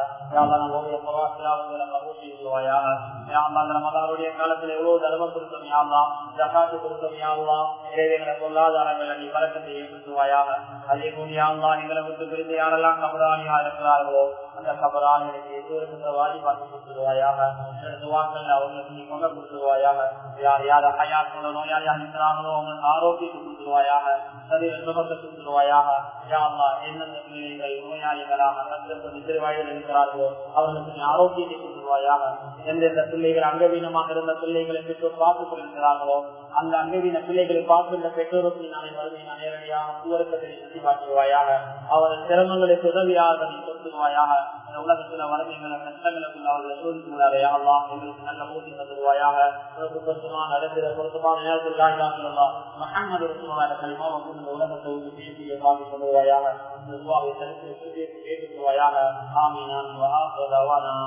ரமதானுடைய காலத்தில் எவ்வளவு தர்மம் கொடுத்தோம் யாவா ஜகாத்து கொடுத்தோம் யாவா இறைவங்களை பொருளாதாரங்களை நீ பழக்கத்தை ஏற்படுத்துவாயாக அதே போல் யாவா எங்களை விட்டு பிரிந்து யாரெல்லாம் கபராணியா இருக்கிறார்களோ அந்த கபராணிகளுக்கு எதிர்க்கின்ற வாடி பார்த்து கொடுத்துருவாயாக துவாக்கள் அவங்களுக்கு நீ கொண்டு கொடுத்துருவாயாக யார் யார் ஹயாத்தோட நோயாளி இருக்கிறார்களோ அவங்களுக்கு ஆரோக்கியத்தை கொடுத்துருவாயாக சரீர சுகத்தை கொடுத்துருவாயாக யாவா எந்தெந்த பிள்ளைகள் நோயாளிகளாக கஷ்டப்பட்டு திருவாயில் இருக்கிறார்களோ அவர்களுக்கு நீ ஆரோக்கியத்தை கொடுத்துருவாயாக எந்தெந்த பிள்ளைகள் அங்கவீனமாக இருந்த பிள்ளைகளை பெற்றோர் பார்த்துக் கொண்டிருக்கிறார்களோ அந்த அங்கவீன பிள்ளைகளை பார்க்கின்ற பெற்றோருக்கு நாளை வறுமையின நேரடியாக சுவரத்தை சுற்றி பார்த்துருவாயாக அவர்கள் சிரமங்களுக்கு உதவியாக நீ கொடுத்துருவாயாக இந்த உலகத்துல வறுமைகளை கஷ்டங்களுக்குள்ள அவர்கள் சோதித்துள்ளாரே அல்லாம் எங்களுக்கு நல்ல மூர்த்தி தந்துருவாயாக பொருத்தமான நடத்திட பொருத்தமான நேரத்தில் மகன்மது கலிமா வந்து இந்த உலகத்தை வந்து பேசிய பார்த்து கொள்வாயாக இந்த துவாவை தடுத்து கேட்டுக்கொள்வாயாக ஆமீனான்